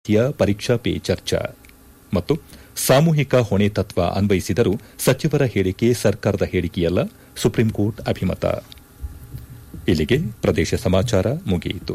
ರೀತಿಯ ಪರೀಕ್ಷಾ ಪೇ ಚರ್ಚಾ ಮತ್ತು ಸಾಮೂಹಿಕ ಹೊಣೆ ತತ್ವ ಅನ್ವಯಿಸಿದರೂ ಸಚಿವರ ಹೇಳಿಕೆ ಸರ್ಕಾರದ ಹೇಳಿಕೆಯಲ್ಲ ಸುಪ್ರೀಂಕೋರ್ಟ್ ಅಭಿಮತ ಇಲ್ಲಿಗೆ ಪ್ರದೇಶ ಸಮಾಚಾರ ಮುಗಿಯಿತು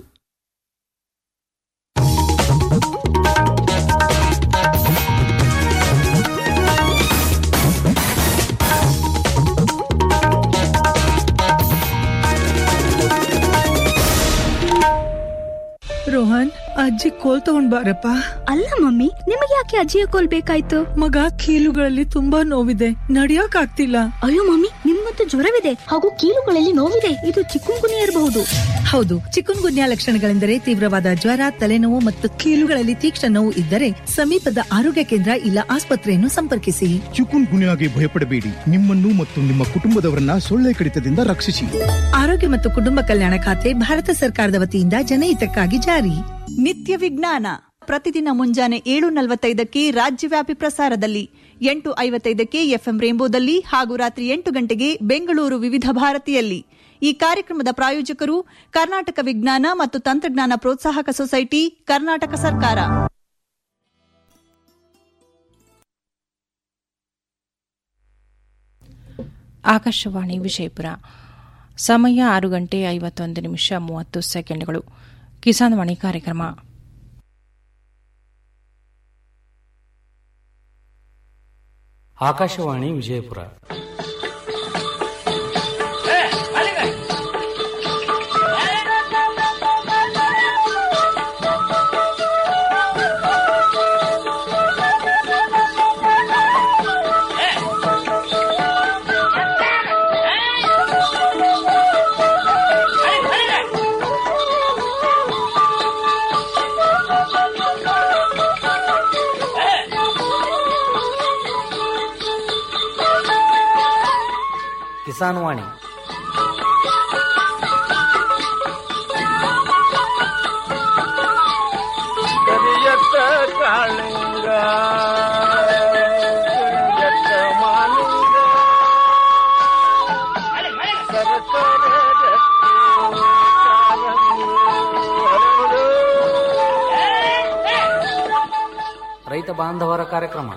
ರೋಹನ್ ಅಜ್ಜಿ ಕೋಲ್ ತಗೊಂಡ್ ಬಾರಪ್ಪ ಅಲ್ಲ ಮಮ್ಮಿ ನಿಮಗೆ ಯಾಕೆ ಅಜ್ಜಿಯ ಕೋಲ್ ಬೇಕಾಯ್ತು ಮಗ ಕೀಲುಗಳಲ್ಲಿ ತುಂಬಾ ನೋವಿದೆ ನಡಿಯಕ್ ಆಗ್ತಿಲ್ಲ ಅಯ್ಯೋ ಮಮ್ಮಿ ನಿಮ್ಮಂತೂ ಜ್ವರವಿದೆ ಹಾಗೂ ಕೀಲುಗಳಲ್ಲಿ ನೋವಿದೆ ಇದು ಚಿಕ್ಕುಂಗುನಿ ಇರಬಹುದು ಹೌದು ಚಿಕನ್ ಗುನ್ಯಾ ಲಕ್ಷಣಗಳೆಂದರೆ ತೀವ್ರವಾದ ಜ್ವರ ತಲೆನೋವು ಮತ್ತು ಕೀಲುಗಳಲ್ಲಿ ತೀಕ್ಷ್ಣ ನೋವು ಇದ್ದರೆ ಸಮೀಪದ ಆರೋಗ್ಯ ಕೇಂದ್ರ ಇಲ್ಲ ಆಸ್ಪತ್ರೆಯನ್ನು ಸಂಪರ್ಕಿಸಿ ಚಿಕುನ್ ಗುನ್ಯಾಗೆ ಭಯಪಡಬೇಡಿ ನಿಮ್ಮನ್ನು ಮತ್ತು ನಿಮ್ಮ ಕುಟುಂಬದವರನ್ನ ಸೊಳ್ಳೆ ಕಡಿತದಿಂದ ರಕ್ಷಿಸಿ ಆರೋಗ್ಯ ಮತ್ತು ಕುಟುಂಬ ಕಲ್ಯಾಣ ಖಾತೆ ಭಾರತ ಸರ್ಕಾರದ ವತಿಯಿಂದ ಜನಹಿತಕ್ಕಾಗಿ ಜಾರಿ ನಿತ್ಯ ವಿಜ್ಞಾನ ಪ್ರತಿದಿನ ಮುಂಜಾನೆ ಏಳು ನಲವತ್ತೈದಕ್ಕೆ ರಾಜ್ಯವ್ಯಾಪಿ ಪ್ರಸಾರದಲ್ಲಿ ಎಂಟು ಐವತ್ತೈದಕ್ಕೆ ಎಫ್ಎಂ ರೇಂಬೋದಲ್ಲಿ ಹಾಗೂ ರಾತ್ರಿ ಎಂಟು ಗಂಟೆಗೆ ಬೆಂಗಳೂರು ವಿವಿಧ ಭಾರತಿಯಲ್ಲಿ ಈ ಕಾರ್ಯಕ್ರಮದ ಪ್ರಾಯೋಜಕರು ಕರ್ನಾಟಕ ವಿಜ್ಞಾನ ಮತ್ತು ತಂತ್ರಜ್ಞಾನ ಪ್ರೋತ್ಸಾಹಕ ಸೊಸೈಟಿ ಕರ್ನಾಟಕ ಸರ್ಕಾರ ಆಕಾಶವಾಣಿ ವಿಜಯಪುರ ಸಮಯ ಆರು ಗಂಟೆ ಐವತ್ತೊಂದು ನಿಮಿಷ ಮೂವತ್ತು ಸೆಕೆಂಡ್ಗಳು ಕಿಸಾನ್ ವಾಣಿ ಕಾರ್ಯಕ್ರಮ ಆಕಾಶವಾಣಿ ವಿಜಯಪುರ ಕಿಸಾನ್ ವಾಣಿ ಕರಿಯತ್ತ ಕಾಳಿಂಗ ಕರಿಯತ್ತ ಮಾಲಿಂಗ ಸರಸರ ರಕ್ತಿ ಕಾರಂಗಿ ಹರಡು. ರೈತ ಬಾಂಧವರ ಕಾರ್ಯಕ್ರಮ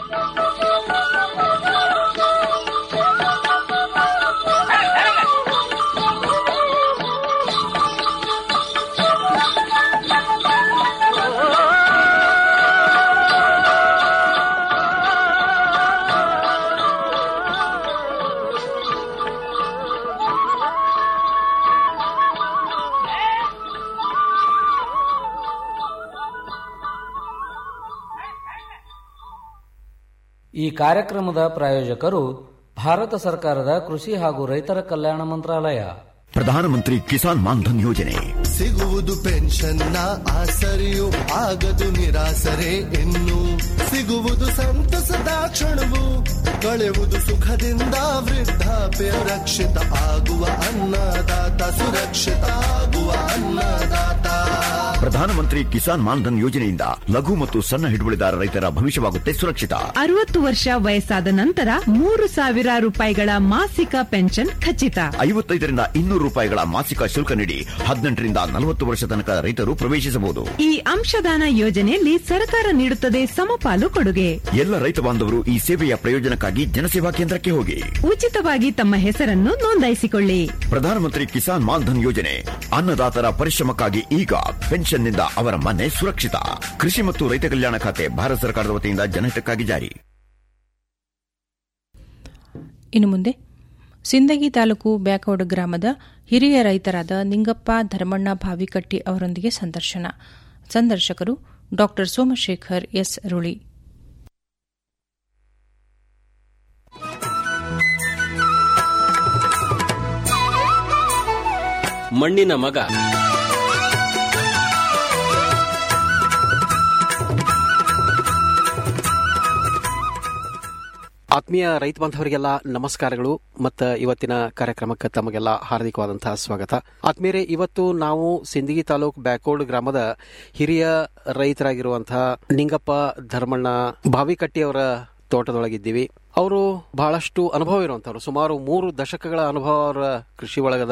ಈ ಕಾರ್ಯಕ್ರಮದ ಪ್ರಾಯೋಜಕರು ಭಾರತ ಸರ್ಕಾರದ ಕೃಷಿ ಹಾಗೂ ರೈತರ ಕಲ್ಯಾಣ ಮಂತ್ರಾಲಯ ಪ್ರಧಾನಮಂತ್ರಿ ಕಿಸಾನ್ ಮಾನ್ಧನ್ ಯೋಜನೆ ಸಿಗುವುದು ಪೆನ್ಷನ್ನ ಆಸರೆಯು ಆಗದು ನಿರಾಸರೆ ಇನ್ನು ಸಿಗುವುದು ಸಂತಸದ ಕ್ಷಣವು ಕಳೆಯುವುದು ಸುಖದಿಂದ ವೃದ್ಧಾಪ್ಯ ರಕ್ಷಿತ ಆಗುವ ಅನ್ನದಾತ ಸುರಕ್ಷಿತ ಆಗುವ ಅನ್ನದಾತ ಪ್ರಧಾನಮಂತ್ರಿ ಕಿಸಾನ್ ಮಾನ್ಧನ್ ಯೋಜನೆಯಿಂದ ಲಘು ಮತ್ತು ಸಣ್ಣ ಹಿಡುವಳಿದಾರ ರೈತರ ಭವಿಷ್ಯವಾಗುತ್ತೆ ಸುರಕ್ಷಿತ ಅರವತ್ತು ವರ್ಷ ವಯಸ್ಸಾದ ನಂತರ ಮೂರು ಸಾವಿರ ರೂಪಾಯಿಗಳ ಮಾಸಿಕ ಪೆನ್ಷನ್ ಖಚಿತ ಐವತ್ತೈದರಿಂದ ಇನ್ನೂರು ರೂಪಾಯಿಗಳ ಮಾಸಿಕ ಶುಲ್ಕ ನೀಡಿ ಹದಿನೆಂಟರಿಂದ ನಲವತ್ತು ವರ್ಷ ತನಕ ರೈತರು ಪ್ರವೇಶಿಸಬಹುದು ಈ ಅಂಶದಾನ ಯೋಜನೆಯಲ್ಲಿ ಸರ್ಕಾರ ನೀಡುತ್ತದೆ ಸಮಪಾಲು ಕೊಡುಗೆ ಎಲ್ಲ ರೈತ ಬಾಂಧವರು ಈ ಸೇವೆಯ ಪ್ರಯೋಜನಕ್ಕಾಗಿ ಜನಸೇವಾ ಕೇಂದ್ರಕ್ಕೆ ಹೋಗಿ ಉಚಿತವಾಗಿ ತಮ್ಮ ಹೆಸರನ್ನು ನೋಂದಾಯಿಸಿಕೊಳ್ಳಿ ಪ್ರಧಾನಮಂತ್ರಿ ಕಿಸಾನ್ ಮಾನ್ಧನ್ ಯೋಜನೆ ಅನ್ನದಾತರ ಪರಿಶ್ರಮಕ್ಕಾಗಿ ಈಗ ಪೆನ್ಷನ್ನಿಂದ ಅವರ ಮನೆ ಸುರಕ್ಷಿತ ಕೃಷಿ ಮತ್ತು ರೈತ ಕಲ್ಯಾಣ ಖಾತೆ ಭಾರತ ಸರ್ಕಾರದ ವತಿಯಿಂದ ಜನಹಿತಕ್ಕಾಗಿ ಜಾರಿ ಇನ್ನು ಮುಂದೆ ಸಿಂದಗಿ ತಾಲೂಕು ಬ್ಯಾಕೋಡ್ ಗ್ರಾಮದ ಹಿರಿಯ ರೈತರಾದ ನಿಂಗಪ್ಪ ಧರ್ಮಣ್ಣ ಭಾವಿಕಟ್ಟಿ ಅವರೊಂದಿಗೆ ಸಂದರ್ಶನ ಸಂದರ್ಶಕರು ಡಾ ಸೋಮಶೇಖರ್ ಎಸ್ ರುಳಿ ಮಣ್ಣಿನ ಮಗ ಆತ್ಮೀಯ ರೈತ ಬಾಂಧವರಿಗೆಲ್ಲ ನಮಸ್ಕಾರಗಳು ಮತ್ತು ಇವತ್ತಿನ ಕಾರ್ಯಕ್ರಮಕ್ಕೆ ತಮಗೆಲ್ಲ ಹಾರ್ದಿಕವಾದಂತಹ ಸ್ವಾಗತ ಆತ್ಮೀಯರೇ ಇವತ್ತು ನಾವು ಸಿಂದಗಿ ತಾಲೂಕ್ ಬ್ಯಾಕೋಡ್ ಗ್ರಾಮದ ಹಿರಿಯ ರೈತರಾಗಿರುವಂತಹ ನಿಂಗಪ್ಪ ಧರ್ಮಣ್ಣ ಭಾವಿಕಟ್ಟಿಯವರ ತೋಟದೊಳಗಿದ್ದೀವಿ ಅವರು ಬಹಳಷ್ಟು ಅನುಭವ ಇರುವಂತವ್ರು ಸುಮಾರು ಮೂರು ದಶಕಗಳ ಅನುಭವ ಅವರ ಕೃಷಿ ಒಳಗದ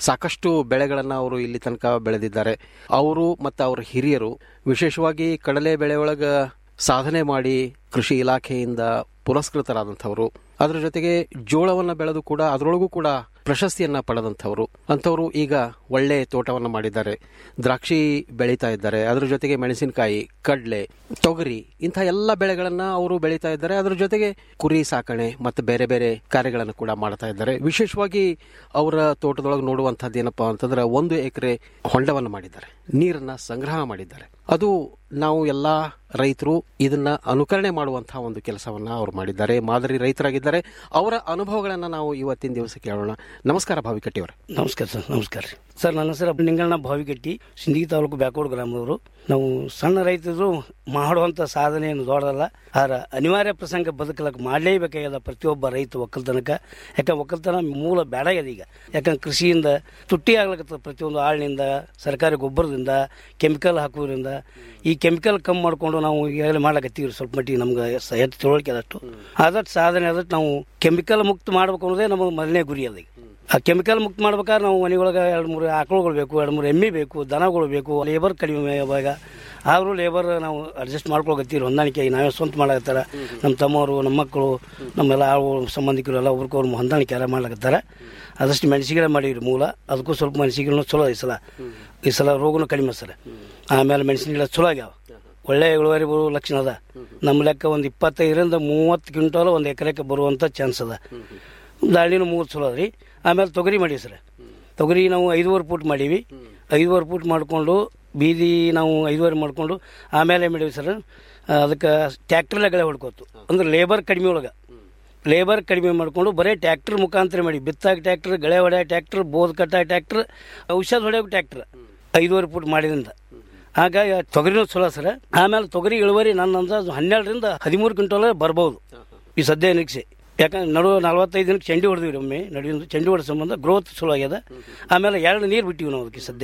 ಸಾಕಷ್ಟು ಬೆಳೆಗಳನ್ನು ಅವರು ಇಲ್ಲಿ ತನಕ ಬೆಳೆದಿದ್ದಾರೆ ಅವರು ಮತ್ತು ಅವರ ಹಿರಿಯರು ವಿಶೇಷವಾಗಿ ಕಡಲೆ ಬೆಳೆ ಒಳಗ ಸಾಧನೆ ಮಾಡಿ ಕೃಷಿ ಇಲಾಖೆಯಿಂದ ಪುರಸ್ಕೃತರಾದಂಥವರು ಅದರ ಜೊತೆಗೆ ಜೋಳವನ್ನು ಬೆಳೆದು ಕೂಡ ಅದರೊಳಗೂ ಕೂಡ ಪ್ರಶಸ್ತಿಯನ್ನ ಪಡೆದಂಥವರು ಅಂಥವರು ಈಗ ಒಳ್ಳೆ ತೋಟವನ್ನು ಮಾಡಿದ್ದಾರೆ ದ್ರಾಕ್ಷಿ ಬೆಳೀತಾ ಇದ್ದಾರೆ ಅದರ ಜೊತೆಗೆ ಮೆಣಸಿನಕಾಯಿ ಕಡ್ಲೆ ತೊಗರಿ ಇಂಥ ಎಲ್ಲ ಬೆಳೆಗಳನ್ನ ಅವರು ಬೆಳೀತಾ ಇದ್ದಾರೆ ಅದರ ಜೊತೆಗೆ ಕುರಿ ಸಾಕಣೆ ಮತ್ತು ಬೇರೆ ಬೇರೆ ಕಾರ್ಯಗಳನ್ನು ಕೂಡ ಮಾಡ್ತಾ ಇದ್ದಾರೆ ವಿಶೇಷವಾಗಿ ಅವರ ತೋಟದೊಳಗೆ ನೋಡುವಂತಹದ್ದು ಏನಪ್ಪಾ ಅಂತಂದ್ರೆ ಒಂದು ಎಕರೆ ಹೊಂಡವನ್ನು ಮಾಡಿದ್ದಾರೆ ನೀರನ್ನ ಸಂಗ್ರಹ ಮಾಡಿದ್ದಾರೆ ಅದು ನಾವು ಎಲ್ಲಾ ರೈತರು ಇದನ್ನ ಅನುಕರಣೆ ಮಾಡುವಂತಹ ಒಂದು ಕೆಲಸವನ್ನ ಅವರು ಮಾಡಿದ್ದಾರೆ ಮಾದರಿ ರೈತರಾಗಿದ್ದಾರೆ ಅವರ ಅನುಭವಗಳನ್ನ ನಾವು ಇವತ್ತಿನ ದಿವಸ ಕೇಳೋಣ ನಮಸ್ಕಾರ ಭಾವಿಕಟ್ಟಿ ಅವರೇ ನಮಸ್ಕಾರ ಸರ್ ನಮಸ್ಕಾರ ರೀ ಸರ್ ನನ್ನ ಹೆಸರು ನಿಂಗಣ್ಣ ಭಾವಿಗಟ್ಟಿ ಸಿಂದಗಿ ತಾಲೂಕು ಬ್ಯಾಕೋಡ್ ಗ್ರಾಮದವರು ನಾವು ಸಣ್ಣ ರೈತರು ಮಾಡುವಂತ ಸಾಧನೆ ಏನು ದೊಡ್ಡದಲ್ಲ ಆದ್ರೆ ಅನಿವಾರ್ಯ ಪ್ರಸಂಗ ಬದುಕಲಕ್ಕೆ ಮಾಡಲೇಬೇಕಾಗ್ಯದ ಪ್ರತಿಯೊಬ್ಬ ರೈತ ಒಕ್ಕಲ್ತನಕ ಯಾಕಂದ್ರೆ ಒಕ್ಕಲ್ತನ ಮೂಲ ಬೇಡ ಆಗ್ಯದ ಈಗ ಯಾಕಂದ್ರೆ ಕೃಷಿಯಿಂದ ತುಟ್ಟಿ ಆಗ್ಲಕತ್ತದ ಪ್ರತಿಯೊಂದು ಆಳಿನಿಂದ ಸರ್ಕಾರಿ ಗೊಬ್ಬರದಿಂದ ಕೆಮಿಕಲ್ ಹಾಕೋದ್ರಿಂದ ಈ ಕೆಮಿಕಲ್ ಕಮ್ಮಿ ಮಾಡ್ಕೊಂಡು ನಾವು ಈಗಾಗಲೇ ಮಾಡ್ಲಕತ್ತೀವಿ ಸ್ವಲ್ಪ ಮಟ್ಟಿಗೆ ನಮ್ಗೆ ಸ- ಹೆಚ್ಚು ತಿಳುವಳಿಕೆ ಅದಷ್ಟು ಆದಷ್ಟು ಸಾಧನೆ ಆದಷ್ಟು ನಾವು ಕೆಮಿಕಲ್ ಮುಕ್ತ ಮಾಡ್ಬೇಕು ಅನ್ನೋದೇ ನಮಗೆ ಮೊದಲನೇ ಗುರಿ ಅದ ಈಗ ಆ ಕೆಮಿಕಲ್ ಮುಕ್ತ ಮಾಡ್ಬೇಕಾದ್ರೆ ನಾವು ಮನೆಯೊಳಗೆ ಎರಡು ಮೂರು ಆಕಳುಗಳು ಬೇಕು ಎರಡು ಮೂರು ಎಮ್ಮೆ ಬೇಕು ದನಗಳು ಬೇಕು ಲೇಬರ್ ಕಡಿಮೆ ಇವಾಗ ಆದರೂ ಲೇಬರ್ ನಾವು ಅಡ್ಜಸ್ಟ್ ಮಾಡ್ಕೊಳಕತ್ತೀವಿ ಹೊಂದಾಣಿಕೆ ನಾವೇ ಸ್ವಂತ ಮಾಡಕತ್ತಾರ ನಮ್ಮ ತಮ್ಮವರು ನಮ್ಮ ಮಕ್ಕಳು ನಮ್ಮೆಲ್ಲ ಆಳುಗಳು ಸಂಬಂಧಿಕರು ಎಲ್ಲ ಒಬ್ರಿಗೊಬ್ರು ಹೊಂದಾಣಿಕೆ ಎಲ್ಲ ಮಾಡ್ಲಕತ್ತಾರ ಅದಷ್ಟು ಮೆಣಸಿಗೆ ಮಾಡೀವಿ ಮೂಲ ಅದಕ್ಕೂ ಸ್ವಲ್ಪ ಮೆಣಸಿಗೆ ಚಲೋ ಈ ಸಲ ಈ ಸಲ ರೋಗನೂ ಕಡಿಮೆ ಸರ್ ಆಮೇಲೆ ಮೆಣಸಿನ ಗಿಡ ಚಲೋ ಆಗ್ಯಾವ ಒಳ್ಳೆ ಇಳುವರಿ ಬರುವ ಲಕ್ಷಣ ಅದ ನಮ್ಮ ಲೆಕ್ಕ ಒಂದು ಇಪ್ಪತ್ತೈದರಿಂದ ಮೂವತ್ತು ಕ್ವಿಂಟಾಲ್ ಒಂದು ಎಕರೆಗೆ ಬರುವಂಥ ಚಾನ್ಸ್ ಅದ ದಾಳಿನೂ ಮೂರು ಚಲೋ ಅದ ರೀ ಆಮೇಲೆ ತೊಗರಿ ಮಾಡೀವಿ ಸರ್ ತೊಗರಿ ನಾವು ಐದುವರೆ ಫೂಟ್ ಮಾಡೀವಿ ಐದುವರೆ ಫೂಟ್ ಮಾಡಿಕೊಂಡು ಬೀದಿ ನಾವು ಐದುವರೆ ಮಾಡಿಕೊಂಡು ಆಮೇಲೆ ಏನು ಮಾಡೀವಿ ಸರ್ ಅದಕ್ಕೆ ಟ್ಯಾಕ್ಟ್ರಲ್ಲೇ ಗಳೆ ಹೊಡ್ಕೋತು ಅಂದ್ರೆ ಲೇಬರ್ ಕಡಿಮೆ ಒಳಗೆ ಲೇಬರ್ ಕಡಿಮೆ ಮಾಡಿಕೊಂಡು ಬರೀ ಟ್ಯಾಕ್ಟರ್ ಮುಖಾಂತರ ಮಾಡಿ ಬಿತ್ತಾಗ ಟ್ಯಾಕ್ಟರ್ ಗಳೆ ಹೊಡೆಯ ಟ್ಯಾಕ್ಟರ್ ಬೋದ್ ಕಟ್ಟ ಟ್ಯಾಕ್ಟರ್ ಔಷಧ ಹೊಡೆಯೋ ಟ್ಯಾಕ್ಟರ್ ಐದುವರೆ ಫೂಟ್ ಮಾಡಿದ್ರಿಂದ ಹಾಗಾಗಿ ತೊಗರಿನೂ ಚಲೋ ಸರ್ ಆಮೇಲೆ ತೊಗರಿ ಇಳುವರಿ ನನ್ನ ಅಂದಾಜು ಹನ್ನೆರಡರಿಂದ ಹದಿಮೂರು ಕ್ವಿಂಟಲ್ ಬರ್ಬೋದು ಈ ಸದ್ಯ ನಿರೀಕ್ಷೆ ಯಾಕಂದ್ರೆ ನಡು ನಲವತ್ತೈದು ದಿನಕ್ಕೆ ಚೆಂಡಿ ಹೊಡೆದಿವಿ ಒಮ್ಮೆ ನಡುವಿನ ಚೆಂಡಿ ಹೊಡೆದ ಸಂಬಂಧ ಗ್ರೋತ್ ಚಲೋ ಆಗ್ಯದ ಆಮೇಲೆ ಎರಡು ನೀರು ಬಿಟ್ಟಿವಿ ನಾವು ಅದಕ್ಕೆ ಸದ್ಯ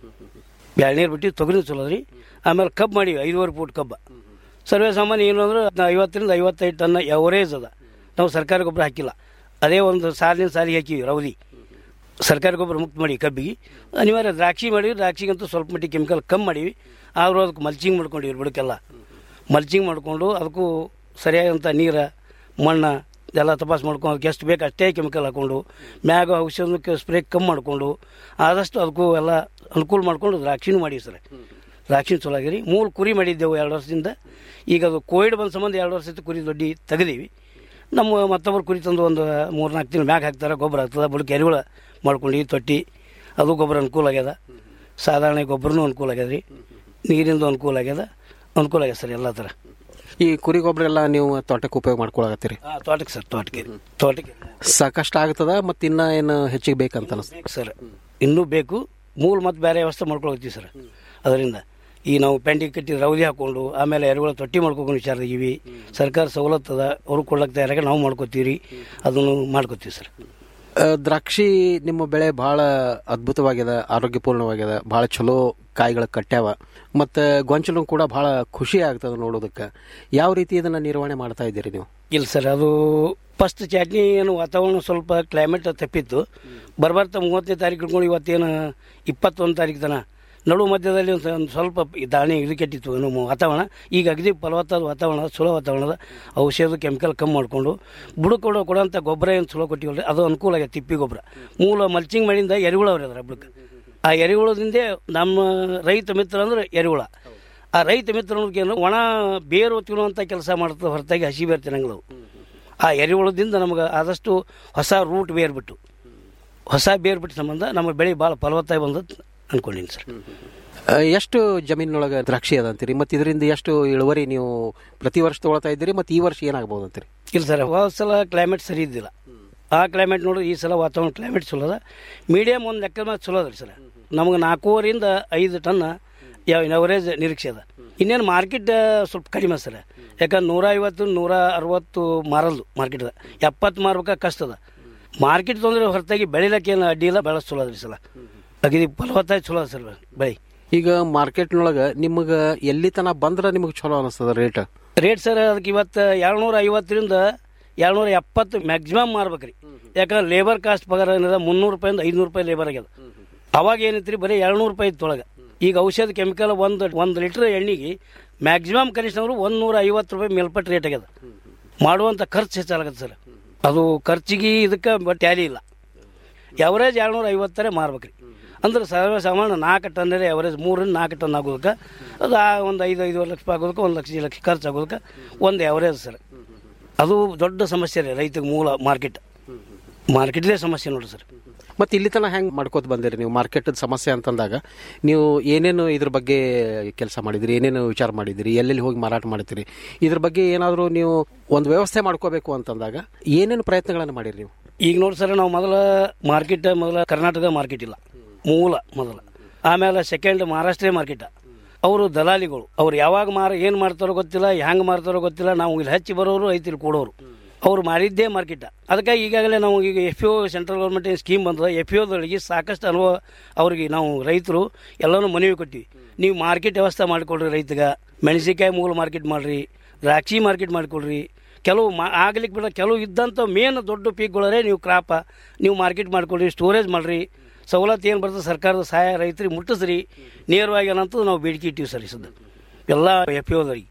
ಎರಡು ನೀರು ಬಿಟ್ಟು ತೊಗರಿ ಚಲೋ ಅದ್ರಿ ಆಮೇಲೆ ಕಬ್ಬು ಮಾಡೀವಿ ಐದುವರೆ ಫೂಟ್ ಕಬ್ಬ ಸರ್ವೇ ಸಾಮಾನ್ಯ ಏನು ಅಂದ್ರೆ ಐವತ್ತರಿಂದ ಐವತ್ತೈದು ಟನ್ ಎವರೇಜ್ ಅದ ನಾವು ಸರ್ಕಾರಿ ಗೊಬ್ಬರ ಹಾಕಿಲ್ಲ ಅದೇ ಒಂದು ಸಾಲಿನ ಸಾಲಿಗೆ ಹಾಕಿವಿ ರವದಿ ಸರ್ಕಾರಿ ಗೊಬ್ಬರ ಮುಕ್ತ ಮಾಡಿ ಕಬ್ಬಿಗೆ ಅನಿವಾರ್ಯ ದ್ರಾಕ್ಷಿ ಮಾಡಿವಿ ದ್ರಾಕ್ಷಿಗಂತೂ ಸ್ವಲ್ಪ ಮಟ್ಟಿಗೆ ಕೆಮಿಕಲ್ ಕಮ್ಮಿ ಮಾಡೀವಿ ಆದರೂ ಅದಕ್ಕೆ ಮಲ್ಚಿಂಗ್ ಮಾಡ್ಕೊಂಡಿವಿ ಬುಡಕ್ಕೆಲ್ಲ ಮಲ್ಚಿಂಗ್ ಮಾಡಿಕೊಂಡು ಅದಕ್ಕೂ ಸರಿಯಾದಂಥ ನೀರು ಮಣ್ಣು ಎಲ್ಲ ತಪಾಸ್ ಮಾಡ್ಕೊಂಡು ಅದಕ್ಕೆ ಎಷ್ಟು ಬೇಕು ಅಷ್ಟೇ ಕೆಮಿಕಲ್ ಹಾಕ್ಕೊಂಡು ಮ್ಯಾಗ ಔಷಧಕ್ಕೆ ಸ್ಪ್ರೇ ಕಮ್ಮಿ ಮಾಡಿಕೊಂಡು ಆದಷ್ಟು ಅದಕ್ಕೂ ಎಲ್ಲ ಅನುಕೂಲ ಮಾಡಿಕೊಂಡು ದ್ರಾಕ್ಷಿನೂ ಮಾಡೀವಿ ಸರ್ ದ್ರಾಕ್ಷಿ ಚಲೋ ಆಗಿರಿ ಮೂರು ಕುರಿ ಮಾಡಿದ್ದೆವು ಎರಡು ವರ್ಷದಿಂದ ಈಗ ಅದು ಕೋವಿಡ್ ಬಂದ ಸಂಬಂಧ ಎರಡು ವರ್ಷದ ಕುರಿ ದೊಡ್ಡಿ ತೆಗೆದೀವಿ ನಮ್ಮ ಮತ್ತೊಬ್ಬರು ಕುರಿ ತಂದು ಒಂದು ಮೂರು ನಾಲ್ಕು ತಿಂಗಳು ಮ್ಯಾಗ ಹಾಕ್ತಾರೆ ಗೊಬ್ಬರ ಆಗ್ತದೆ ಬುಡಕ್ಕೆ ಎರಿಹುಳ ಮಾಡ್ಕೊಂಡು ತೊಟ್ಟಿ ಅದು ಗೊಬ್ಬರ ಅನುಕೂಲ ಆಗ್ಯದ ಸಾಧಾರಣ ಗೊಬ್ಬರನೂ ಅನುಕೂಲ ಆಗ್ಯದ ರೀ ನೀರಿಂದು ಅನುಕೂಲ ಆಗ್ಯದ ಅನುಕೂಲ ಆಗ್ಯದ ಸರ್ ಎಲ್ಲ ಥರ ಈ ಕುರಿ ಗೊಬ್ಬರ ಎಲ್ಲ ನೀವು ತೋಟಕ್ಕೆ ಉಪಯೋಗ ಮಾಡ್ಕೊಳಕತ್ತೀರಿ ಹಾಂ ತೋಟಕ್ಕೆ ಸರ್ ತೋಟಕ್ಕೆ ತೋಟಕ್ಕೆ ಸಾಕಷ್ಟು ಆಗ್ತದ ಮತ್ತು ಇನ್ನ ಏನು ಹೆಚ್ಚಿಗೆ ಬೇಕಂತ ಅನಿಸ್ತದೆ ಸರ್ ಇನ್ನೂ ಬೇಕು ಮೂಲ ಮತ್ತು ಬೇರೆ ವ್ಯವಸ್ಥೆ ಮಾಡ್ಕೊಳತ್ತೀವಿ ಸರ್ ಅದರಿಂದ ಈ ನಾವು ಪೆಂಡಿಂಗ್ ಕಟ್ಟಿ ರೌದಿ ಹಾಕೊಂಡು ಆಮೇಲೆ ಎರೆಹುಳ ತೊಟ್ಟಿ ಮಾಡ್ಕೊಂಡು ವಿಚಾರದೀವಿ ಸರ್ಕಾರ ಸವಲತ್ತು ಅದ ಅವ್ರು ಕೊಡ್ಲಕ್ಕೆ ತಯಾರಾಗ ನಾವು ಮಾಡ್ಕೋತೀವಿ ರೀ ಅದನ್ನು ಮಾಡ್ಕೋತೀವಿ ಸರ್ ಆ, ದ್ರಾಕ್ಷಿ ನಿಮ್ಮ ಬೆಳೆ ಬಹಳ ಅದ್ಭುತವಾಗ್ಯದ ಆರೋಗ್ಯಪೂರ್ಣವಾಗ್ಯದ ಬಹಳ ಚಲೋ ಕಾಯಿಗಳು ಕಟ್ಟ್ಯಾವ ಮತ್ತು ಗೊಂಚಲು ಕೂಡ ಬಹಳ ಖುಷಿ ಆಗ್ತದೆ ನೋಡೋದಕ್ಕೆ ಯಾವ ರೀತಿ ಇದನ್ನ ನಿರ್ವಹಣೆ ಮಾಡ್ತಾ ಇದ್ದೀರಿ ನೀವು ಇಲ್ಲ ಸರ್ ಅದು ಫಸ್ಟ್ ಚಟ್ನಿ ಏನು ವಾತಾವರಣ ಸ್ವಲ್ಪ ಕ್ಲೈಮೇಟ್ ತಪ್ಪಿತ್ತು ಬರ್ಬರ್ತಾ ಮೂವತ್ತನೇ ತಾರೀಕು ಹಿಡ್ಕೊಂಡು ಇವತ್ತೇನು ಇಪ್ಪತ್ತೊಂದು ತಾರೀಕು ತನ ನಡು ಮಧ್ಯದಲ್ಲಿ ಒಂದು ಸ- ಒಂದು ಸ್ವಲ್ಪ ಈ ದಾಣಿ ಇದು ಕೆಟ್ಟಿತ್ತು ಏನು ವಾತಾವರಣ ಈಗ ಅಗದಿ ಫಲವತ್ತಾದ ವಾತಾವರಣ ಚಲೋ ವಾತಾವರಣದ ಔಷಧ ಕೆಮಿಕಲ್ ಕಮ್ಮಿ ಮಾಡಿಕೊಂಡು ಬುಡಕ್ಕೆ ಕೊಡೋ ಕೊಡೋಂಥ ಗೊಬ್ಬರ ಏನು ಚಲೋ ಕೊಟ್ಟಿವಲ್ರಿ ಅದು ಅನುಕೂಲ ಆಗೈತೆ ತಿಪ್ಪಿ ಗೊಬ್ಬರ ಮೂಲ ಮಲ್ಚಿಂಗ್ ಮಾಡಿಂದ ಎರೆಹುಳ ಅವ್ರಿ ಅದ್ರ ಬುಡಕ್ಕೆ ಆ ಎರೆಹುಳದಿಂದೇ ನಮ್ಮ ರೈತ ಮಿತ್ರ ಅಂದ್ರೆ ಎರೆಹುಳ ಆ ರೈತ ಮಿತ್ರ ಅನ್ನೋದಕ್ಕೆ ಏನು ಒಣ ಬೇರು ತಿನ್ನುವಂಥ ಕೆಲಸ ಮಾಡ್ತದೆ ಹೊರತಾಗಿ ಹಸಿ ಬೇರು ತಿನ್ನಂಗಿಲ್ಲ ಅವು. ಆ ಎರೆಹುಳದಿಂದ ನಮಗೆ ಆದಷ್ಟು ಹೊಸ ರೂಟ್ ಬೇರ್ ಬಿಟ್ಟು ಹೊಸ ಬೇರ್ ಬಿಟ್ಟು ಸಂಬಂಧ ನಮ್ಮ ಬೆಳೆ ಭಾಳ ಫಲವತ್ತಾಗಿ ಬಂದದ್ದು ಅನ್ಕೊಂಡಿನಿ ಸರ್ ಆ, ಎಷ್ಟು ಜಮೀನಿನೊಳಗೆ ದ್ರಾಕ್ಷಿ ಅದ ಅಂತೀರಿ ಮತ್ತು ಇದರಿಂದ ಎಷ್ಟು ಇಳುವರಿ ನೀವು ಪ್ರತಿ ವರ್ಷ ತೊಗೊಳ್ತಾ ಇದ್ದೀರಿ ಮತ್ತು ಈ ವರ್ಷ ಏನಾಗ್ಬೋದು ಅಂತೀರಿ ಇಲ್ಲ ಸರ್ ಹೋದ ಸಲ ಕ್ಲೈಮೇಟ್ ಸರಿ ಇದ್ದಿಲ್ಲ ಆ ಕ್ಲೈಮೇಟ್ ನೋಡಿ ಈ ಸಲ ವಾತಾವರಣ ಕ್ಲೈಮೇಟ್ ಚಲೋ ಅದ ಮೀಡಿಯಮ್ ಒಂದು ಲೆಕ್ಕ ಮೇಲೆ ಚಲೋ ಅದ ರೀ ಸರ್ ನಮಗೆ ನಾಲ್ಕೂವರೆಯಿಂದ ಐದು ಟನ್ ಯಾವ ಅವರೇಜ್ ನಿರೀಕ್ಷೆ ಅದ ಇನ್ನೇನು ಮಾರ್ಕೆಟ್ ಸ್ವಲ್ಪ ಕಡಿಮೆ ಸರ್ ಯಾಕಂದ್ರೆ ನೂರ ಐವತ್ತು ನೂರ ಅರವತ್ತು ಮಾರಲ್ದು ಮಾರ್ಕೆಟ್ದ ಎಪ್ಪತ್ತು ಮಾರ್ಬೇಕಾ ಕಷ್ಟ ಅದ ಮಾರ್ಕೆಟ್ ತೊಂದರೆ ಹೊರತಾಗಿ ಬೆಳಿಲಕ್ಕೆ ಏನು ಅಡ್ಡಿ ಇಲ್ಲ ಬೆಳೆಸ್ ಚಲೋ ಅದ ರೀ ಸಲ ಅಗದಿ ಫಲವತ್ತಾಗಿ ಚಲೋ ಅದ ಸರ್ ಬೆಳೆ ಈಗ ಮಾರ್ಕೆಟ್ನೊಳಗೆ ನಿಮಗೆ ಎಲ್ಲಿ ತನಕ ಬಂದ್ರೆ ನಿಮಗೆ ಚಲೋ ಅನಿಸ್ತದ ರೇಟ್ ರೇಟ್ ಸರ್ ಅದಕ್ಕೆ ಇವತ್ತು ಏಳ್ನೂರ ಐವತ್ತರಿಂದ ಎರಡ್ನೂರ ಎಪ್ಪತ್ತು ಮ್ಯಾಕ್ಸಿಮಮ್ ಮಾರ್ಬೇಕ್ರಿ ಯಾಕಂದ್ರೆ ಲೇಬರ್ ಕಾಸ್ಟ್ ಪಗಾರ ಏನಿದೆ ಮುನ್ನೂರು ರೂಪಾಯಿಂದ ಐದುನೂರು ರೂಪಾಯಿ ಲೇಬರ್ ಆಗ್ಯದ ಅವಾಗ ಏನೈತ್ರಿ ಬರೀ ಏಳ್ನೂರು ರೂಪಾಯಿ ಇತ್ತೊಳಗೆ ಈಗ ಔಷಧ ಕೆಮಿಕಲ್ ಒಂದು ಒಂದು ಲೀಟ್ರ್ ಎಣ್ಣೆಗೆ ಮ್ಯಾಕ್ಸಿಮಮ್ ಕನಿಷ್ಠ ಅಂದ್ರೆ ಒಂದು ನೂರ ಐವತ್ತು ರೂಪಾಯಿ ಮೇಲ್ಪಟ್ಟು ರೇಟ್ ಆಗ್ಯದ ಮಾಡುವಂಥ ಖರ್ಚು ಹೆಚ್ಚಾಗತ್ತೆ ಸರ್ ಅದು ಖರ್ಚಿಗೆ ಇದಕ್ಕೆ ಬಟ್ ಟ್ಯಾಲಿ ಇಲ್ಲ ಎವರೇಜ್ ಏಳ್ನೂರ ಐವತ್ತರ ಮಾರ್ಬೇಕ್ರಿ ಅಂದ್ರೆ ಸರ್ವ ಸಾಮಾನ್ಯ ನಾಲ್ಕು ಟನ್ನಲ್ಲಿ ಎವರೇಜ್ ಮೂರರಿಂದ ನಾಲ್ಕು ಟನ್ ಆಗೋದಕ್ಕೆ ಅದು ಆ ಒಂದು ಐದು ಐದುವರೆ ಲಕ್ಷ ರೂಪಾಯಿ ಆಗೋದಕ್ಕೆ ಒಂದು ಲಕ್ಷ ಲಕ್ಷ ಖರ್ಚು ಆಗೋದಕ್ಕೆ ಒಂದು ಎವರೇಜ್ ಸರ್ ಅದು ದೊಡ್ಡ ಸಮಸ್ಯೆ ರೀ ರೈತಗೆ ಮೂಲ ಮಾರ್ಕೆಟ್ ಮಾರ್ಕೆಟ್ದೇ ಸಮಸ್ಯೆ ನೋಡ್ರಿ ಸರ್ ಮತ್ತೆ ಇಲ್ಲಿ ತನಕ ಹೆಂಗ್ ಮಾಡ್ಕೋತ ಬಂದಿರಿ ನೀವು ಮಾರ್ಕೆಟ್ ಸಮಸ್ಯೆ ಅಂತಂದಾಗ ನೀವು ಏನೇನು ಇದ್ರ ಬಗ್ಗೆ ಕೆಲಸ ಮಾಡಿದಿರಿ ಏನೇನು ವಿಚಾರ ಮಾಡಿದಿರಿ ಎಲ್ಲೆಲ್ಲಿ ಹೋಗಿ ಮಾರಾಟ ಮಾಡ್ತೀರಿ ಇದ್ರ ಬಗ್ಗೆ ಏನಾದರೂ ನೀವು ಒಂದು ವ್ಯವಸ್ಥೆ ಮಾಡ್ಕೋಬೇಕು ಅಂತಂದಾಗ ಏನೇನು ಪ್ರಯತ್ನಗಳನ್ನು ಮಾಡಿರಿ ನೀವು ಈಗ ನೋಡಿ ಸರ್ ನಾವು ಮೊದಲ ಮಾರ್ಕೆಟ್ ಮೊದಲ ಕರ್ನಾಟಕ ಮಾರ್ಕೆಟ್ ಇಲ್ಲ ಮೂಲ ಮೊದಲ ಆಮೇಲೆ ಸೆಕೆಂಡ್ ಮಹಾರಾಷ್ಟ್ರ ಮಾರ್ಕೆಟ್ ಅವರು ದಲಾಲಿಗಳು ಅವ್ರು ಯಾವಾಗ ಮಾರ ಏನು ಮಾಡ್ತಾರೋ ಗೊತ್ತಿಲ್ಲ ಹೆಂಗೆ ಮಾಡ್ತಾರೋ ಗೊತ್ತಿಲ್ಲ ನಾವು ಇಲ್ಲಿ ಹಚ್ಚಿ ಬರೋರು ಐತಿ ಇಲ್ಲಿ ಕೊಡೋರು ಅವ್ರು ಮಾರಿದ್ದೇ ಮಾರ್ಕೆಟ್ ಅದಕ್ಕಾಗಿ ಈಗಾಗಲೇ ನಾವು ಈಗ F U central government scheme ಬಂದದ ಎಫ್ ಯುದೊಳಗೆ ಸಾಕಷ್ಟು ಅನುಭವ ಅವ್ರಿಗೆ ನಾವು ರೈತರು ಎಲ್ಲನೂ ಮನವಿ ಕೊಟ್ಟಿವಿ ನೀವು ಮಾರ್ಕೆಟ್ ವ್ಯವಸ್ಥೆ ಮಾಡಿಕೊಡ್ರಿ ರೈತಗೆ ಮೆಣಸಿನ್ಕಾಯಿ ಮೂಲ ಮಾರ್ಕೆಟ್ ಮಾಡಿರಿ ದ್ರಾಕ್ಷಿ ಮಾರ್ಕೆಟ್ ಮಾಡಿಕೊಡ್ರಿ ಕೆಲವು ಮಾ ಆಗ್ಲಿಕ್ಕೆ ಬಿಡ ಕೆಲವು ಇದ್ದಂಥ ಮೇನ್ ದೊಡ್ಡ ಪೀಕ್ಗಳರೇ ನೀವು ಕ್ರಾಪ ನೀವು ಮಾರ್ಕೆಟ್ ಮಾಡ್ಕೊಡ್ರಿ ಸ್ಟೋರೇಜ್ ಮಾಡಿರಿ ಸವಲತ್ತು ಏನು ಬರ್ತದೆ ಸರ್ಕಾರದ ಸಹಾಯ ರೈತರಿಗೆ ಮುಟ್ಟಿಸ್ರಿ ನೇರವಾಗಿ ಏನಂತ ನಾವು ಬೇಡಿಕೆ ಇಟ್ಟಿವಿ ಸರ್ ಈ ಸದ್ದ ಎಲ್ಲ ಎಫ್ ಯುದವ್ರಿಗೆ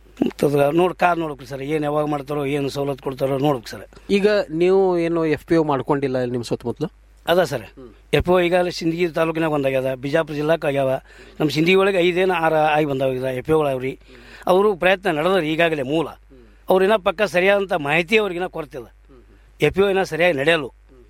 ನೋಡಿ ಕಾರ್ ನೋಡ್ಬೇಕು ಸರ್ ಏನು ಯಾವಾಗ ಮಾಡ್ತಾರೋ ಏನು ಸವಲತ್ತು ಕೊಡ್ತಾರೋ ನೋಡ್ಬೇಕು ಸರ್ ಈಗ ನೀವು ಏನು ಎಫ್ ಪಿ ಒ ಮಾಡ್ಕೊಂಡಿಲ್ಲ ನಿಮ್ಮ ಸುತ್ತಮುತ್ತಲು ಅದ ಸರ್ ಎಫ್ ಒ ಈಗಾಗಲೇ ಸಿಂದಗಿ ತಾಲೂಕಿನಾಗ ಒಂದಾಗ್ಯದ ಬಿಜಾಪುರ ಜಿಲ್ಲಾಕ್ಕೆ ಆಗ್ಯಾವ ನಮ್ಮ ಸಿಂದಗಿ ಒಳಗೆ ಐದೇನು ಆರು ಆಗಿ ಬಂದಾವ ಎಫ್ ಒಗಳವ್ರಿ ಅವರು ಪ್ರಯತ್ನ ನಡೆದ್ರಿ ಈಗಾಗಲೇ ಮೂಲ ಅವ್ರಿನ ಪಕ್ಕ ಸರಿಯಾದಂಥ ಮಾಹಿತಿ ಅವ್ರಿಗಿನ ಕೊರತಿಲ್ಲ ಎಫ್ ಒ ಇನ್ನ ಸರಿಯಾಗಿ ನಡೆಯಲು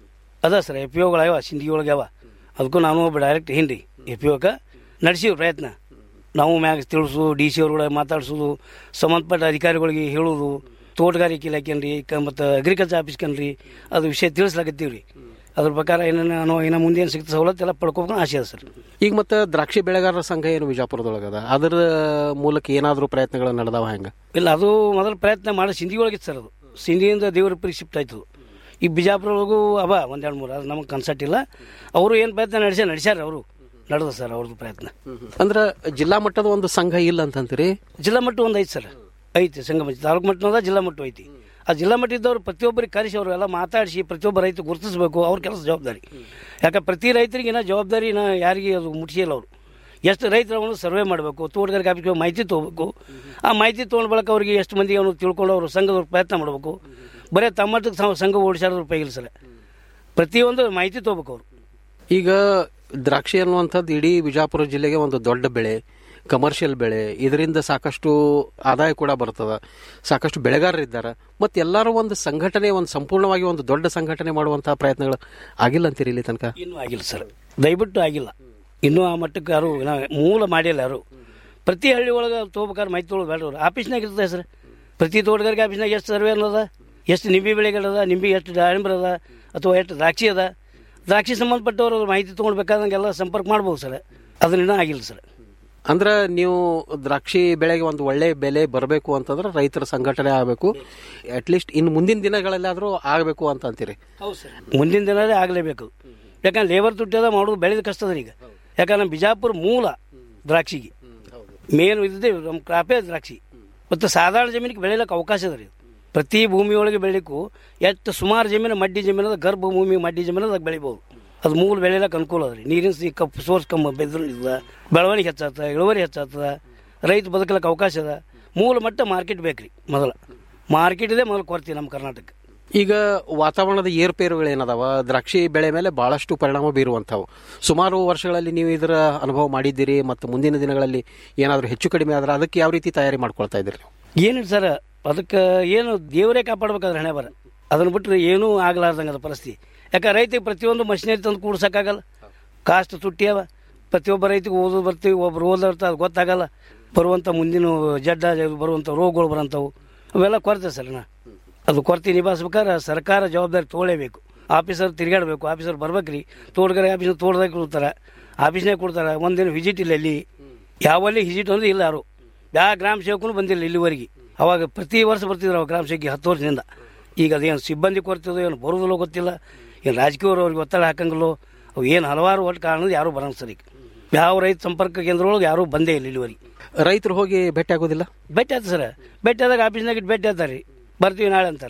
ಅದ ಸರ್ ಎಫ್ ಒಗಳಾಗ್ಯಾವ ಸಿಂದಗಿ ಒಳಗ್ಯಾವ ಅದಕ್ಕೂ ನಾನು ಒಬ್ಬ ಡೈರೆಕ್ಟ್ ಹಿಂಡಿ ಎಫ್ ಒಕ್ಕೆ ನಡೆಸಿವಿ ಪ್ರಯತ್ನ ನಾವು ಮ್ಯಾಗ ತಿಳಿಸು ಡಿ ಸಿ ಅವ್ರ ಮಾತಾಡ್ಸೋದು ಸಂಬಂಧಪಟ್ಟ ಅಧಿಕಾರಿಗಳಿಗೆ ಹೇಳೋದು ತೋಟಗಾರಿಕೆ ಇಲಾಖೆನ್ರಿ ಮತ್ತು ಅಗ್ರಿಕಲ್ಚರ್ ಆಫೀಸ್ ಕನ್ರಿ ಅದು ವಿಷಯ ತಿಳಿಸ್ಲಾಕತ್ತೀವಿ ರೀ ಅದ್ರ ಪ್ರಕಾರ ಏನೇನು ನಾವು ಇನ್ನು ಮುಂದೆ ಏನು ಸಿಗ್ತದೆ ಸವಲತ್ತು ಎಲ್ಲ ಪಡ್ಕೋಬೇಕು ಆಸೆ ಅದ ಸರ್ ಈಗ ಮತ್ತೆ ದ್ರಾಕ್ಷಿ ಬೆಳೆಗಾರರ ಸಂಘ ಏನು ವಿಜಾಪುರದೊಳಗದ ಅದರ ಮೂಲಕ ಏನಾದರೂ ಪ್ರಯತ್ನಗಳು ನಡೆದಾವ ಹೆಂಗ ಇಲ್ಲ ಅದು ಮೊದಲು ಪ್ರಯತ್ನ ಮಾಡಿ ಸಿಂಧಿ ಒಳಗಿತ್ತು ಸರ್ ಅದು ಸಿಂಧಿಯಿಂದ ದೇವರ ಪರಿ ಶಿಫ್ಟ್ ಆಯ್ತು ಅದು. ಈ ಬಿಜಾಪುರ ಒಳಗೂ ಅವ ಒಂದೆರಡು ಮೂರು ಅದು ನಮಗೆ ಕನ್ಸರ್ಟ್ ಇಲ್ಲ ಅವರು ಏನು ಪ್ರಯತ್ನ ನಡೆಸ್ಯಾರ ನಡೆಸ್ಯಾರ ಅವರು ನಡೆದ ಸರ್ ಅವ್ರದ್ದು ಪ್ರಯತ್ನ ಅಂದ್ರ ಜಿಲ್ಲಾ ಮಟ್ಟದ ಒಂದು ಸಂಘ ಇಲ್ಲ ಅಂತಂತೀರಿ ಜಿಲ್ಲಾ ಮಟ್ಟ ಒಂದು ಐತಿ ಸರ್ ಐತಿ ಸಂಗಮ ತಾಲೂಕು ಮಟ್ಟದ ಜಿಲ್ಲಾ ಮಟ್ಟ ಐತಿ ಆ ಜಿಲ್ಲಾ ಮಟ್ಟ ಇದ್ದವ್ರು ಪ್ರತಿಯೊಬ್ಬರಿಗೆ ಕರೆಸಿ ಅವರು ಎಲ್ಲ ಮಾತಾಡಿಸಿ ಪ್ರತಿಯೊಬ್ಬ ರೈತ ಗುರುತಿಸಬೇಕು ಅವ್ರ ಕೆಲಸ ಜವಾಬ್ದಾರಿ ಯಾಕೆ ಪ್ರತಿ ರೈತರಿಗೆ ಇನ್ನ ಜವಾಬ್ದಾರಿ ಇನ್ನ ಯಾರಿಗೆ ಅದು ಮುಟ್ಟಿಸಿಲ್ಲ ಅವರು ಎಷ್ಟು ರೈತರ ಅವನು ಸರ್ವೆ ಮಾಡಬೇಕು ತೋಟಗಾರಿಕೆ ಆಫೀಸ್ಗೆ ಮಾಹಿತಿ ತೊಗೋಬೇಕು ಆ ಮಾಹಿತಿ ತೊಗೊಂಡ ಬಳಿಕ ಅವ್ರಿಗೆ ಎಷ್ಟು ಮಂದಿ ಅವನು ತಿಳ್ಕೊಂಡು ಅವರು ಸಂಘದವ್ರು ಪ್ರಯತ್ನ ಮಾಡಬೇಕು ಬರೀ ತಮ್ಮಟ್ಟಕ್ಕೆ ಸ- ಸಂಘ ಓಡಿಸಾಡೋದ್ರ ರೂಪಾಯಿ ಇಲ್ಲ ಸರ್ ಪ್ರತಿಯೊಂದು ಮಾಹಿತಿ ತೊಗೋಬೇಕು ಅವರು ಈಗ ದ್ರಾಕ್ಷಿ ಅನ್ನುವಂಥದ್ದು ಇಡೀ ವಿಜಾಪುರ ಜಿಲ್ಲೆಗೆ ಒಂದು ದೊಡ್ಡ ಬೆಳೆ ಕಮರ್ಷಿಯಲ್ ಬೆಳೆ ಇದರಿಂದ ಸಾಕಷ್ಟು ಆದಾಯ ಕೂಡ ಬರ್ತದ ಸಾಕಷ್ಟು ಬೆಳೆಗಾರರಿದ್ದಾರೆ ಮತ್ತೆ ಎಲ್ಲರೂ ಒಂದು ಸಂಘಟನೆ ಒಂದು ಸಂಪೂರ್ಣವಾಗಿ ಒಂದು ದೊಡ್ಡ ಸಂಘಟನೆ ಮಾಡುವಂತಹ ಪ್ರಯತ್ನಗಳು ಆಗಿಲ್ಲ ಅಂತೀರಿ ಇಲ್ಲಿ ತನಕ ಇನ್ನೂ ಆಗಿಲ್ಲ ಸರ್ ದಯವಿಟ್ಟು ಆಗಿಲ್ಲ ಇನ್ನೂ ಆ ಮಟ್ಟಕ್ಕೆ ಯಾರು ಇನ್ನ ಮೂಲ ಮಾಡಿಲ್ಲ ಯಾರು ಪ್ರತಿ ಹಳ್ಳಿ ಒಳಗೆ ತೊಗೋಬೇಕಾದ್ರೆ ಮಾಹಿತಿ ತೊಗೊಳೋದು ಬೇಡ ಅವ್ರು ಆಫೀಸ್ನಾಗ ಇರ್ತದೆ ಸರ್ ಪ್ರತಿ ತೋಟಗಾರಿಕೆ ಆಫೀಸ್ನಾಗ ಎಷ್ಟು ಸರ್ವೆ ಅನ್ನೋದ ಎಷ್ಟು ನಿಂಬೆ ಬೆಳೆಗಳದ ನಿಂಬೆ ಎಷ್ಟು ದಾಳಿಂಬ್ರ ಅದ ಅಥವಾ ಎಷ್ಟು ದ್ರಾಕ್ಷಿ ಅದ ದ್ರಾಕ್ಷಿ ಸಂಬಂಧಪಟ್ಟವರು ಅವ್ರು ಮಾಹಿತಿ ತೊಗೊಳ್ಬೇಕಾದಂಗೆಲ್ಲ ಸಂಪರ್ಕ ಮಾಡ್ಬೋದು ಸರ್ ಅದನ್ನ ಆಗಿಲ್ಲ ಸರ್ ಅಂದ್ರೆ ನೀವು ದ್ರಾಕ್ಷಿ ಬೆಳೆಗೆ ಒಂದು ಒಳ್ಳೆ ಬೆಲೆ ಬರಬೇಕು ಅಂತಂದ್ರೆ ರೈತರ ಸಂಘಟನೆ ಆಗಬೇಕು ಅಟ್ಲೀಸ್ಟ್ ಇನ್ನು ಮುಂದಿನ ದಿನಗಳಲ್ಲಾದರೂ ಆಗಬೇಕು ಅಂತ ಅಂತೀರಿ ಹೌದು ಸರ್ ಮುಂದಿನ ದಿನದೇ ಆಗಲೇಬೇಕು ಯಾಕಂದ್ರೆ ಲೇಬರ್ ತುಟ್ಟಿ ಮಾಡೋದು ಬೆಳೆದ ಕಷ್ಟ ಅದ ಈಗ ಯಾಕಂದ್ರೆ ನಮ್ಮ ಬಿಜಾಪುರ ಮೂಲ ದ್ರಾಕ್ಷಿಗೆ ಮೇನ್ ಇದ್ದೇ ನಮ್ಮ ಕ್ರಾಪೇ ದ್ರಾಕ್ಷಿ ಮತ್ತು ಸಾಧಾರಣ ಜಮೀನಿಗೆ ಬೆಳಿಲಿಕ್ಕೆ ಅವಕಾಶ ಅದ ರೀ ಪ್ರತಿ ಭೂಮಿಯೊಳಗೆ ಬೆಳಿಲಿಕ್ಕೂ ಎಷ್ಟು ಸುಮಾರು ಜಮೀನು ಮಡ್ಡಿ ಜಮೀನು ಅದ ಗರ್ಭ ಭೂಮಿ ಮಡ್ಡಿ ಜಮೀನು ಅದಾಗ ಬೆಳಿಬೋದು ಅದು ಮೂಲ ಬೆಳಿಲಕ್ಕೆ ಅನುಕೂಲ ಅದ ರೀ ನೀರಿನ ಸಿ ಕಪ್ ಸೋರ್ಸ್ ಕಮ್ಮ ಬೆದ್ರಿಂದ ಬೆಳವಣಿಗೆ ಹೆಚ್ಚಾಗ್ತದ ಇಳುವರಿ ಹೆಚ್ಚಾಗ್ತದ ರೈತ ಬದುಕಲಿಕ್ಕೆ ಅವಕಾಶ ಅದ ಮೂಲ ಮಟ್ಟ ಮಾರ್ಕೆಟ್ ಬೇಕ್ರಿ ಮೊದಲ ಮಾರ್ಕೆಟ್ ಇದೆ ಮೊದಲು ಕೊಡ್ತೀವಿ ನಮ್ಮ ಕರ್ನಾಟಕ ಈಗ ವಾತಾವರಣದ ಏರುಪೇರುಗಳು ಏನದಾವ ದ್ರಾಕ್ಷಿ ಬೆಳೆ ಮೇಲೆ ಬಹಳಷ್ಟು ಪರಿಣಾಮ ಬೀರುವಂಥವು ಸುಮಾರು ವರ್ಷಗಳಲ್ಲಿ ನೀವು ಇದರ ಅನುಭವ ಮಾಡಿದ್ದೀರಿ ಮತ್ತು ಮುಂದಿನ ದಿನಗಳಲ್ಲಿ ಏನಾದರೂ ಹೆಚ್ಚು ಕಡಿಮೆ ಆದ್ರೆ ಅದಕ್ಕೆ ಯಾವ ರೀತಿ ತಯಾರಿ ಮಾಡ್ಕೊಳ್ತಾ ಇದ್ದೀರಿ ನೀವು ಏನಿಲ್ಲ ಸರ್ ಅದಕ್ಕೆ ಏನು ದೇವರೇ ಕಾಪಾಡ್ಬೇಕಾದ್ರೆ ಹಣೆ ಬರ ಅದನ್ನ ಬಿಟ್ಟರೆ ಏನೂ ಆಗ್ಲಾರ್ದಂಗೆ ಅದ ಪರಿಸ್ಥಿತಿ ಯಾಕೆ ರೈತಿಗೆ ಪ್ರತಿಯೊಂದು ಮಷಿನರಿ ತಂದು ಕೂಡ್ಸಕ್ಕಾಗಲ್ಲ ಕಾಸ್ಟ್ ತುಟ್ಟಿ ಅವ ಪ್ರತಿಯೊಬ್ಬ ರೈತಿಗೆ ಓದೋದು ಬರ್ತೀವಿ ಒಬ್ರು ಓದೋರ್ತ ಅದು ಗೊತ್ತಾಗಲ್ಲ ಬರುವಂಥ ಮುಂದಿನ ಜಡ್ಡ ಬರುವಂಥ ರೋಗಗಳು ಬರೋಂಥವು ಅವೆಲ್ಲ ಕೊರತೆ ಸರ್ ನಾ ಅದು ಕೊರತೆ ನಿಭಾಯಿಸ್ಬೇಕಾದ್ರೆ ಸರ್ಕಾರ ಜವಾಬ್ದಾರಿ ತೊಗೊಳ್ಳೇಬೇಕು ಆಫೀಸರ್ ತಿರುಗಾಡಬೇಕು ಆಫೀಸರ್ ಬರ್ಬೇಕ್ರಿ ತೋಟಗಾರಿಕೆ ಆಫೀಸರ್ ತೋಟದಾಗ ಕೊಡ್ತಾರೆ ಆಫೀಸ್ನಾಗ ಕೊಡ್ತಾರೆ ಒಂದಿನ ವಿಸಿಟ್ ಇಲ್ಲ ಇಲ್ಲಿ ಯಾವಲ್ಲಿ ವಿಸಿಟ್ ಅಂದ್ರೆ ಇಲ್ಲ ಯಾರು ಯಾವ ಗ್ರಾಮ ಸೇವಕನು ಬಂದಿಲ್ಲ ಇಲ್ಲಿವರೆಗೆ ಅವಾಗ ಪ್ರತಿ ವರ್ಷ ಬರ್ತಿದ್ರು ಅವಾಗ ಗ್ರಾಮ ಸೇವಕಿ ಹತ್ತು ವರ್ಷದಿಂದ ಈಗ ಅದೇನು ಸಿಬ್ಬಂದಿ ಕೊಡ್ತಿದೋ ಏನು ಬರೋದಿಲ್ಲೋ ಗೊತ್ತಿಲ್ಲ ಏನು ರಾಜಕೀಯವ್ರು ಅವ್ರಿಗೆ ಒತ್ತಡ ಹಾಕಂಗಿಲ್ಲೋ ಅವು ಏನು ಹಲವಾರು ಒಟ್ಟು ಕಾರಣದ ಯಾರೂ ಬರೋಂಗ ಸರ್ ಈಗ ಯಾವ ರೈತ ಸಂಪರ್ಕ ಕೇಂದ್ರದೊಳಗೆ ಯಾರೂ ಬಂದೇ ಇಲ್ಲ ಇಲ್ಲಿವರೆಗೆ ರೈತರು ಹೋಗಿ ಭೇಟಿ ಆಗೋದಿಲ್ಲ ಭೇಟಿ ಆಯ್ತು ಸರ್ ಭೇಟಿ ಆದಾಗ ಆಫೀಸ್ನಾಗ ಇಟ್ಟು ಭೇಟಿ ಆಯ್ತಾರೆ ರೀ ಬರ್ತೀವಿ ನಾಳೆ ಅಂತಾರೆ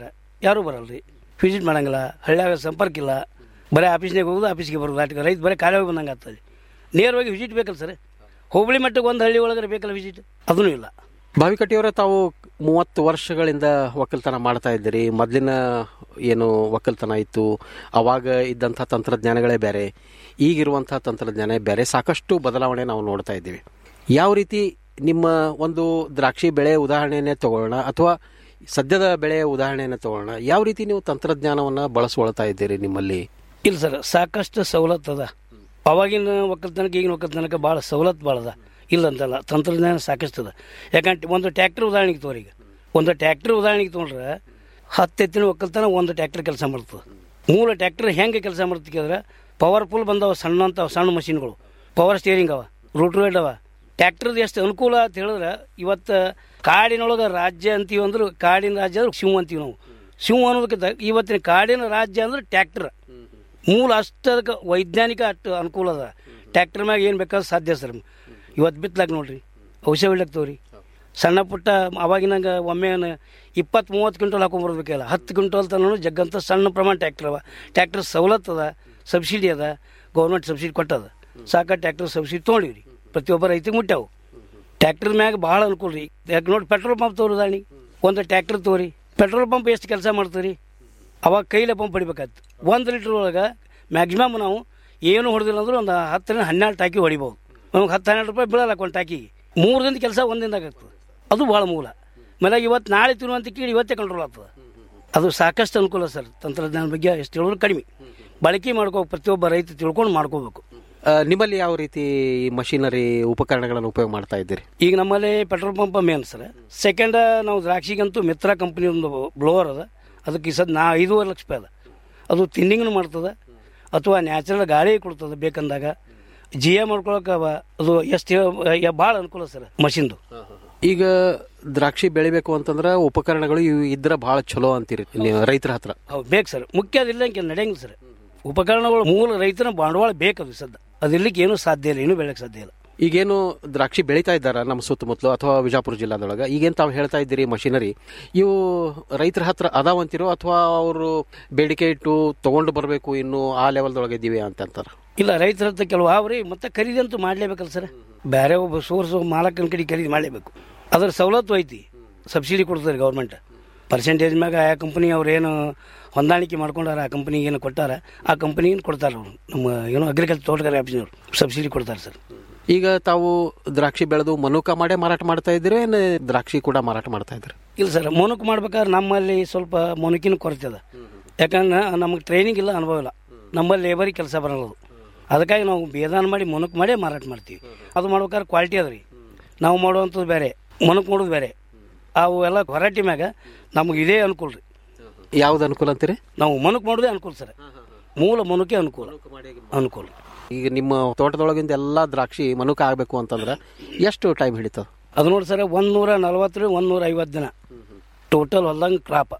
ಯಾರೂ ಬರಲ್ಲ ರೀ ವಿಸಿಟ್ ಮಾಡಂಗಿಲ್ಲ ಹಳ್ಳಿಯಾಗ ಸಂಪರ್ಕ ಇಲ್ಲ ಬರೀ ಆಫೀಸ್ನಾಗ ಹೋಗೋದು ಆಫೀಸ್ಗೆ ಬರೋದು ಆಟ ರೈತ ಬರೀ ಖಾಲಿ ಹೋಗಿ ಬಂದಂಗೆ ಆಗ್ತದೆ ನೇರವಾಗಿ ವಿಸಿಟ್ ಬೇಕಲ್ಲ ಸರ್ ಹೋಬಳಿ ಮಟ್ಟಕ್ಕೆ ಒಂದು ಹಳ್ಳಿ ಒಳಗಡೆ ಬೇಕಲ್ಲ ವಿಸಿಟ್ ಅದೂ ಇಲ್ಲ ಬಾವಿಕಟ್ಟಿಯವರೇ ತಾವು ಮೂವತ್ತು ವರ್ಷಗಳಿಂದ ಒಕ್ಕಲ್ತನ ಮಾಡ್ತಾ ಇದ್ದೀರಿ ಮೊದಲಿನ ಏನು ಒಕ್ಕಲ್ತನ ಇತ್ತು ಅವಾಗ ಇದ್ದಂಥ ತಂತ್ರಜ್ಞಾನಗಳೇ ಬೇರೆ ಈಗಿರುವಂಥ ತಂತ್ರಜ್ಞಾನ ಬೇರೆ ಸಾಕಷ್ಟು ಬದಲಾವಣೆ ನಾವು ನೋಡ್ತಾ ಇದ್ದೀವಿ ಯಾವ ರೀತಿ ನಿಮ್ಮ ಒಂದು ದ್ರಾಕ್ಷಿ ಬೆಳೆ ಉದಾಹರಣೆಯನ್ನೇ ತಗೊಳ್ಳೋಣ ಅಥವಾ ಸದ್ಯದ ಬೆಳೆಯ ಉದಾಹರಣೆಯನ್ನೇ ತಗೊಳ್ಳೋಣ ಯಾವ ರೀತಿ ನೀವು ತಂತ್ರಜ್ಞಾನವನ್ನು ಬಳಸ್ಕೊಳ್ತಾ ಇದ್ದೀರಿ ನಿಮ್ಮಲ್ಲಿ ಇಲ್ಲ ಸರ್ ಸಾಕಷ್ಟು ಸವಲತ್ತು ಅದ ಅವಾಗಿನ ಒಕ್ಕಲ್ತನಕ್ಕೆ ಈಗಿನ ಒಕ್ಕಲ್ತನಕ್ಕೆ ಭಾಳ ಸವಲತ್ತು ಭಾಳ ಅದ ಇಲ್ಲ ಅಂತಲ್ಲ ತಂತ್ರಜ್ಞಾನ ಸಾಕಷ್ಟು ಅದ ಯಾಕಂದ್ರೆ ಒಂದು ಟ್ಯಾಕ್ಟ್ರ್ ಉದಾಹರಣೆಗೆ ತೋರಿ ಈಗ ಒಂದು ಟ್ಯಾಕ್ಟ್ರ್ ಉದಾಹರಣೆಗೆ ತೊಗೊಂಡ್ರೆ ಹತ್ತು ಎತ್ತಿನ ಒಕ್ಕಲ್ತನ ಒಂದು ಟ್ಯಾಕ್ಟ್ರ್ ಕೆಲಸ ಮಾಡ್ತದೆ ಮೂಲ ಟ್ಯಾಕ್ಟ್ರ್ ಹೆಂಗೆ ಕೆಲಸ ಮಾಡ್ತಕ್ಕೆ ಅಂದ್ರೆ ಪವರ್ಫುಲ್ ಬಂದವ ಸಣ್ಣ ಅಂತ ಸಣ್ಣ ಮಷಿನ್ಗಳು ಪವರ್ ಸ್ಟೇರಿಂಗ್ ಅವ ರೂಟ್ರೋಯ್ಡ್ ಅವ ಟ್ಯಾಕ್ಟ್ರದ್ದು ಎಷ್ಟು ಅನುಕೂಲ ಅಂತ ಹೇಳಿದ್ರೆ ಇವತ್ತು ಕಾಡಿನೊಳಗೆ ರಾಜ್ಯ ಅಂತೀವಿ ಅಂದ್ರೆ ಕಾಡಿನ ರಾಜ್ಯ ಅಂದ್ರೆ ಶಿವ ಅಂತೀವಿ ನಾವು ಶಿವ ಅನ್ನೋದಕ್ಕಿಂತ ಇವತ್ತಿನ ಕಾಡಿನ ರಾಜ್ಯ ಅಂದ್ರೆ ಟ್ಯಾಕ್ಟ್ರ್ ಮೂಲ ಅಷ್ಟು ಅದಕ್ಕೆ ವೈಜ್ಞಾನಿಕ ಅಷ್ಟು ಅನುಕೂಲ ಅದ ಟ್ಯಾಕ್ಟರ್ ಮ್ಯಾಗ ಏನು ಬೇಕಾದ್ರೆ ಸಾಧ್ಯ ಸರ್ ಇವತ್ತು ಬಿತ್ತಲಾಗ ನೋಡ್ರಿ ಔಷಧ ಹೊಡ್ಲಕ್ತವ್ರಿ ಸಣ್ಣ ಪುಟ್ಟ ಅವಾಗಿನಾಗ ಒಮ್ಮೆ ಇಪ್ಪತ್ತು ಮೂವತ್ತು ಕ್ವಿಂಟಲ್ ಹಾಕೊಂಡ್ಬರ್ಬೇಕಲ್ಲ ಹತ್ತು ಕ್ವಿಂಟಲ್ ತನಕ ಜಗ್ಗಂತ ಸಣ್ಣ ಪ್ರಮಾಣ ಟ್ಯಾಕ್ಟರ್ ಅವ ಟ್ಯಾಕ್ಟರ್ ಸವಲತ್ತು ಅದ ಸಬ್ಸಿಡಿ ಅದ ಗೌರ್ಮೆಂಟ್ ಸಬ್ಸಿಡಿ ಕೊಟ್ಟದ ಸಾಕ ಟ್ಯಾಕ್ಟರ್ ಸಬ್ಸಿಡಿ ತೊಗೊಂಡಿವಿ ರೀ ಪ್ರತಿಯೊಬ್ಬ ರೈತಿಗೆ ಮುಟ್ಟಾವು ಟ್ಯಾಕ್ಟರ್ ಮ್ಯಾಗ ಭಾಳ ಅನುಕೂಲ ರೀ ಯಾಕೆ ನೋಡಿ ಪೆಟ್ರೋಲ್ ಪಂಪ್ ತೋರಿದಾಣಿ ಒಂದು ಟ್ಯಾಕ್ಟರ್ ತೋರಿ ಪೆಟ್ರೋಲ್ ಪಂಪ್ ಎಷ್ಟು ಕೆಲಸ ಮಾಡ್ತೀರಿ ಅವಾಗ ಕೈಲೇ ಪಂಪ್ ಹೊಡಿಬೇಕಾಯ್ತು ಒಂದು ಲೀಟ್ರ್ ಒಳಗೆ ಮ್ಯಾಕ್ಸಿಮಮ್ ನಾವು ಏನು ಹೊಡೆದಿಲ್ಲ ಅಂದ್ರೆ ಒಂದು ಹತ್ತರಿಂದ ಹನ್ನೆರಡು ಟಾಕಿ ಹೊಡಿಬೋದು ನಮ್ಗೆ ಹತ್ತು ಹನ್ನೆರಡು ರೂಪಾಯಿ ಬೀಳಲ್ಲ ಒಂದು ಟಾಕಿಗೆ ಮೂರು ದಿನದ ಕೆಲಸ ಒಂದಿಂದ ಆಗ್ತದೆ ಅದು ಭಾಳ ಮೂಲ ಆಮೇಲೆ ಇವತ್ತು ನಾಳೆ ತಿನ್ನುವಂತ ಕೀಳಿ ಇವತ್ತೇ ಕಂಟ್ರೋಲ್ ಆಗ್ತದೆ ಅದು ಸಾಕಷ್ಟು ಅನುಕೂಲ ಸರ್ ತಂತ್ರಜ್ಞಾನ ಬಗ್ಗೆ ಎಷ್ಟು ಹೇಳಿದ್ರು ಕಡಿಮೆ ಬಳಕೆ ಮಾಡ್ಕೋ ಪ್ರತಿಯೊಬ್ಬ ರೈತ ತಿಳ್ಕೊಂಡು ಮಾಡ್ಕೋಬೇಕು ಆ, ನಿಮ್ಮಲ್ಲಿ ಯಾವ ರೀತಿ ಮಷಿನರಿ ಉಪಕರಣಗಳನ್ನು ಉಪಯೋಗ ಮಾಡ್ತಾ ಇದ್ದೀರಿ ಈಗ ನಮ್ಮಲ್ಲಿ petrol pump main sir second ನಾವು ದ್ರಾಕ್ಷಿಗಂತೂ ಮಿತ್ರ ಕಂಪ್ನಿ ಒಂದು ಬ್ಲೋವರ್ ಅದ ಅದಕ್ಕೆ ಈ ಸದ್ ನಾ ಐದೂವರೆ ಲಕ್ಷ ರೂಪಾಯಿ ಅದ ಅದು ತಿಂಡಿಂಗ್ನು ಮಾಡ್ತದೆ ಅಥವಾ ನ್ಯಾಚುರಲ್ ಗಾಳಿ ಕೊಡ್ತದೆ ಬೇಕಂದಾಗ ಜಿ ಎ ಮಾಡ್ಕೊಳಕ್ಕೆ ಅವ ಅದು ಎಷ್ಟು ಭಾಳ ಅನುಕೂಲ ಸರ್ ಮಷಿನ್ದು ಈಗ ದ್ರಾಕ್ಷಿ ಬೆಳಿಬೇಕು ಅಂತಂದ್ರೆ ಉಪಕರಣಗಳು ಇವು ಇದ್ರೆ ಬಹಳ ಚಲೋ ಅಂತೀರಿ ನೀವು ರೈತರ ಹತ್ರ ಹೌದು ಬೇಕು ಸರ್ ಮುಖ್ಯ ಅದಿಲ್ಲ ನಡೆಯಂಗಿಲ್ಲ ಸರ್ ಉಪಕರಣಗಳು ಮೂಲ ರೈತನ ಬಂಡವಾಳ ಬೇಕದು ಸದ್ದ ಅದಿರ್ಲಿಕ್ಕೆ ಏನೂ ಸಾಧ್ಯ ಇಲ್ಲ ಏನೂ ಬೆಳಕ್ಕೆ ಸಾಧ್ಯ ಇಲ್ಲ ಈಗೇನು ದ್ರಾಕ್ಷಿ ಬೆಳೀತಾ ಇದ್ದಾರ ನಮ್ಮ ಸುತ್ತಮುತ್ತಲು ಅಥವಾ ವಿಜಾಪುರ ಜಿಲ್ಲಾದೊಳಗೆ ಈಗೇನು ತಾವು ಹೇಳ್ತಾ ಇದ್ದೀರಿ ಮಷಿನರಿ ಇವು ರೈತರ ಹತ್ರ ಅದಾವಂತಿರೋ ಅಥವಾ ಅವರು ಬೇಡಿಕೆ ಇಟ್ಟು ತಗೊಂಡು ಬರಬೇಕು ಇನ್ನು ಆ ಲೆವೆಲ್ದೊಳಗೆ ಇದ್ದೀವಿ ಅಂತ ಅಂತಾರೆ ಇಲ್ಲ ರೈತರ ಹತ್ರ ಕೆಲವು ಅವ್ರಿ ಮತ್ತೆ ಖರೀದಿ ಅಂತೂ ಮಾಡ್ಲೇಬೇಕಲ್ಲ ಸರ್ ಬೇರೆ ಒಬ್ಬ ಸೋರ್ಸ್ ಮಾಲಕನ ಕಡೆ ಖರೀದಿ ಮಾಡಲೇಬೇಕು ಅದ್ರ ಸವಲತ್ತು ಐತಿ ಸಬ್ಸಿಡಿ ಕೊಡ್ತಾರೆ ಗೌರ್ಮೆಂಟ್ ಪರ್ಸೆಂಟೇಜ್ ಮ್ಯಾಗ ಆ ಕಂಪ್ನಿ ಅವ್ರು ಏನು ಹೊಂದಾಣಿಕೆ ಮಾಡ್ಕೊಂಡಾರ ಆ ಕಂಪ್ನಿಗೆ ಏನು ಕೊಟ್ಟಾರ ಆ ಕಂಪ್ನಿಗೆ ಕೊಡ್ತಾರೆ ಅವರು ನಮ್ಮ ಏನೋ ಅಗ್ರಿಕಲ್ಚರ್ ತೋಟಗಾರಿ ಆಫೀಸ್ನವ್ರು ಸಬ್ಸಿಡಿ ಕೊಡ್ತಾರೆ ಸರ್ ಈಗ ತಾವು ದ್ರಾಕ್ಷಿ ಬೆಳೆದು ಮನುಕ ಮಾಡೇ ಮಾರಾಟ ಮಾಡ್ತಾ ಇದ್ದೀರಿ ಏನು ದ್ರಾಕ್ಷಿ ಕೂಡ ಮಾರಾಟ ಮಾಡ್ತಾ ಇದ್ದೀರಿ ಇಲ್ಲ ಸರ್ ಮೊನಕ್ ಮಾಡ್ಬೇಕಾದ್ರೆ ನಮ್ಮಲ್ಲಿ ಸ್ವಲ್ಪ ಮೊನಕಿನ ಕೊರತೆ ಅದ ಯಾಕಂದ್ರೆ ನಮಗೆ ಟ್ರೈನಿಂಗ್ ಇಲ್ಲ ಅನುಭವ ಇಲ್ಲ ನಮ್ಮಲ್ಲಿ ಲೇಬರಿಗೆ ಕೆಲಸ ಬರಲ್ಲ ಅದು ಅದಕ್ಕಾಗಿ ನಾವು ಬೇದಾನ ಮಾಡಿ ಮೊನಕ್ ಮಾಡೇ ಮಾರಾಟ ಮಾಡ್ತೀವಿ ಅದು ಮಾಡ್ಬೇಕಾದ್ರೆ ಕ್ವಾಲಿಟಿ ಅದ ರೀ ನಾವು ಮಾಡುವಂಥದ್ದು ಬೇರೆ ಮೊನಕ್ ಮಾಡೋದು ಬೇರೆ ಅವು ಎಲ್ಲ ಹೊರಟಿ ಮ್ಯಾಗ ನಮಗೆ ಇದೇ ಅನುಕೂಲ ರೀ ಯಾವ್ದು ಅನುಕೂಲ ಅಂತೀರಿ ನಾವು ಮೊನಕ್ ಮಾಡೋದೇ ಅನುಕೂಲ ಸರ್ ಮೂಲ ಮೊನಕೆ ಅನುಕೂಲ ಅನುಕೂಲ ಈಗ ನಿಮ್ಮ ತೋಟದೊಳಗಿಂದ ಎಲ್ಲ ದ್ರಾಕ್ಷಿ ಮನುಕ ಆಗಬೇಕು ಅಂತಂದ್ರೆ ಎಷ್ಟು ಟೈಮ್ ಹಿಡಿತದ ಅದು ನೋಡಿ ಸರ್ ಒಂದೂರ ನಲ್ವತ್ತರಿಂದ ಒಂದೂರ ಐವತ್ತು ದಿನ ಟೋಟಲ್ ಹೊಲ್ದಂಗೆ ಕ್ರಾಪ್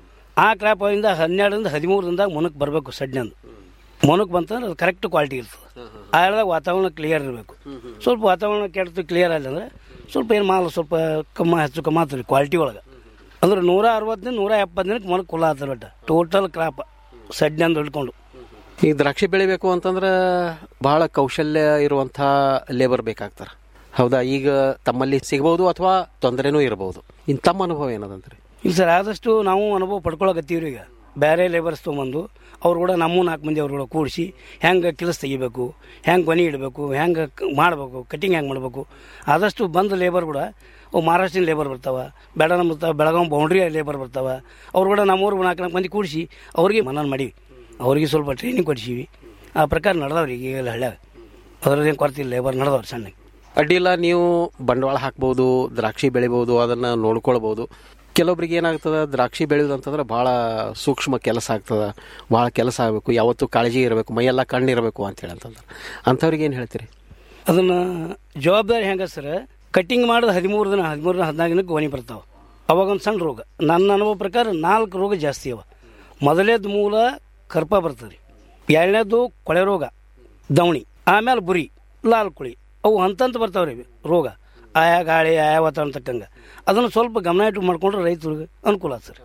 ಆ ಕ್ರಾಪ್ ಇಂದ ಹನ್ನೆರಡರಿಂದ ಹದಿಮೂರು ದಿನದಾಗ ಮೊನಕ್ ಬರಬೇಕು ಸಡ್ನಂದು ಮೊನಕ್ ಬಂತಂದ್ರೆ ಅದು ಕರೆಕ್ಟ್ ಕ್ವಾಲಿಟಿ ಇರ್ತದೆ ಆ ಹೇಳಿದಾಗ ವಾತಾವರಣ ಕ್ಲಿಯರ್ ಇರಬೇಕು ಸ್ವಲ್ಪ ವಾತಾವರಣ ಕೆಡ್ತು ಕ್ಲಿಯರ್ ಆಗಿದೆ ಅಂದ್ರೆ ಸ್ವಲ್ಪ ಏನು ಮಾಲ್ ಸ್ವಲ್ಪ ಕಮ್ಮ ಹೆಚ್ಚು ಕಮ್ಮ ಆಗ್ತದೆ ಕ್ವಾಲಿಟಿ ಒಳಗೆ ಅಂದ್ರೆ ನೂರ ಅರವತ್ತು ದಿನ ನೂರ ಎಪ್ಪತ್ತು ದಿನಕ್ಕೆ ಮೊನಕ್ ಕುಲ ಆಗ್ತದೆ ಬಟ್ ಟೋಟಲ್ ಕ್ರಾಪ್ ಸಡ್ನಂದು ಹಿಡ್ಕೊಂಡು ಈ ದ್ರಾಕ್ಷಿ ಬೆಳಿಬೇಕು ಅಂತಂದ್ರೆ ಬಹಳ ಕೌಶಲ್ಯ ಇರುವಂಥ ಲೇಬರ್ ಬೇಕಾಗ್ತಾರೆ ಹೌದಾ ಈಗ ತಮ್ಮಲ್ಲಿ ಸಿಗಬಹುದು ಅಥವಾ ತೊಂದರೆನೂ ಇರಬಹುದು ಇನ್ನು ತಮ್ಮ ಅನುಭವ ಏನದಂತ್ರಿ ಇಲ್ಲ ಸರ್ ಆದಷ್ಟು ನಾವು ಅನುಭವ ಪಡ್ಕೊಳಕತ್ತೀವ್ರಿ ಈಗ ಬೇರೆ ಲೇಬರ್ಸ್ ತೊಗೊಂಬಂದು ಅವ್ರು ಕೂಡ ನಮ್ಮ ನಾಲ್ಕು ಮಂದಿ ಅವ್ರು ಕೂಡ ಕೂಡಿಸಿ ಹೆಂಗೆ ಕೆಲಸ ತೆಗಿಬೇಕು ಹೆಂಗೆ ಕೊನೆ ಇಡಬೇಕು ಹೆಂಗೆ ಮಾಡಬೇಕು ಕಟಿಂಗ್ ಹೆಂಗೆ ಮಾಡಬೇಕು ಆದಷ್ಟು ಬಂದ ಲೇಬರ್ ಕೂಡ ಅವು ಮಹಾರಾಷ್ಟ್ರೀಯನ್ ಲೇಬರ್ ಬರ್ತಾವ ಬೇಡ ನಮ್ಮ ಬೆಳಗಾವಿ ಬೌಂಡ್ರಿ ಲೇಬರ್ ಬರ್ತಾವ ಅವ್ರು ಕೂಡ ನಮ್ಮೂರು ನಾಲ್ಕು ನಾಲ್ಕು ಮಂದಿ ಕೂಡಿಸಿ ಅವ್ರಿಗೆ ಮನನ್ ಮಾಡೀವಿ ಅವ್ರಿಗೆ ಸ್ವಲ್ಪ ಟ್ರೈನಿಂಗ್ ಕೊಡಿಸೀವಿ ಆ ಪ್ರಕಾರ ನಡೆದವ್ರಿ ಈಗೆಲ್ಲ ಹಳ್ಳ್ಯಾಗ ಅದ್ರದ್ದೇನು ಕೊರತಿಲ್ಲ ಲೇಬರ್ ನಡೆದವ್ರು ಸಣ್ಣ ಅಡ್ಡಿಲ್ಲ ನೀವು ಬಂಡವಾಳ ಹಾಕ್ಬೋದು ದ್ರಾಕ್ಷಿ ಬೆಳಿಬೋದು ಅದನ್ನು ನೋಡ್ಕೊಳ್ಬೋದು ಕೆಲವೊಬ್ರಿಗೆ ಏನಾಗ್ತದೆ ದ್ರಾಕ್ಷಿ ಬೆಳೆಯೋದು ಅಂತಂದ್ರೆ ಭಾಳ ಸೂಕ್ಷ್ಮ ಕೆಲಸ ಆಗ್ತದೆ ಭಾಳ ಕೆಲಸ ಆಗಬೇಕು ಯಾವತ್ತೂ ಕಾಳಜಿ ಇರಬೇಕು ಮೈಯೆಲ್ಲ ಕಣ್ಣಿರಬೇಕು ಅಂತೇಳಿ ಅಂತಂದ್ರೆ ಅಂಥವ್ರಿಗೆ ಏನು ಹೇಳ್ತೀರಿ ಅದನ್ನು ಜವಾಬ್ದಾರಿ ಹೆಂಗೆ ಸರ್ ಕಟ್ಟಿಂಗ್ ಮಾಡೋದು ಹದಿಮೂರು ದಿನ ಹದಿಮೂರು ದಿನ ಹದಿನಾಲ್ಕು ದಿನಕ್ಕೆ ಗೊನಿ ಬರ್ತಾವೆ ಅವಾಗ ಒಂದು ಸಣ್ಣ ರೋಗ ನನ್ನ ಅನುಭವ ಪ್ರಕಾರ ನಾಲ್ಕು ರೋಗ ಜಾಸ್ತಿ ಅವ ಮೊದಲೇದು ಮೂಲ ಕರ್ಪ ಬರ್ತದೆ ಎರಡನೇದು ಕೊಳೆ ರೋಗ ದವಣಿ ಆಮೇಲೆ ಬುರಿ ಲಾಲ್ ಕುಳಿ ಅವು ಹಂತಂತ ಬರ್ತಾವೆ ರೀ ರೋಗ ಆಯಾ ಗಾಳಿ ಆಯಾ ವಾತಾವರಣ ತಕ್ಕಂಗೆ ಅದನ್ನು ಸ್ವಲ್ಪ ಗಮನ ಇಟ್ಟು ಮಾಡ್ಕೊಂಡ್ರೆ ರೈತರಿಗೆ ಅನುಕೂಲ ಸರ್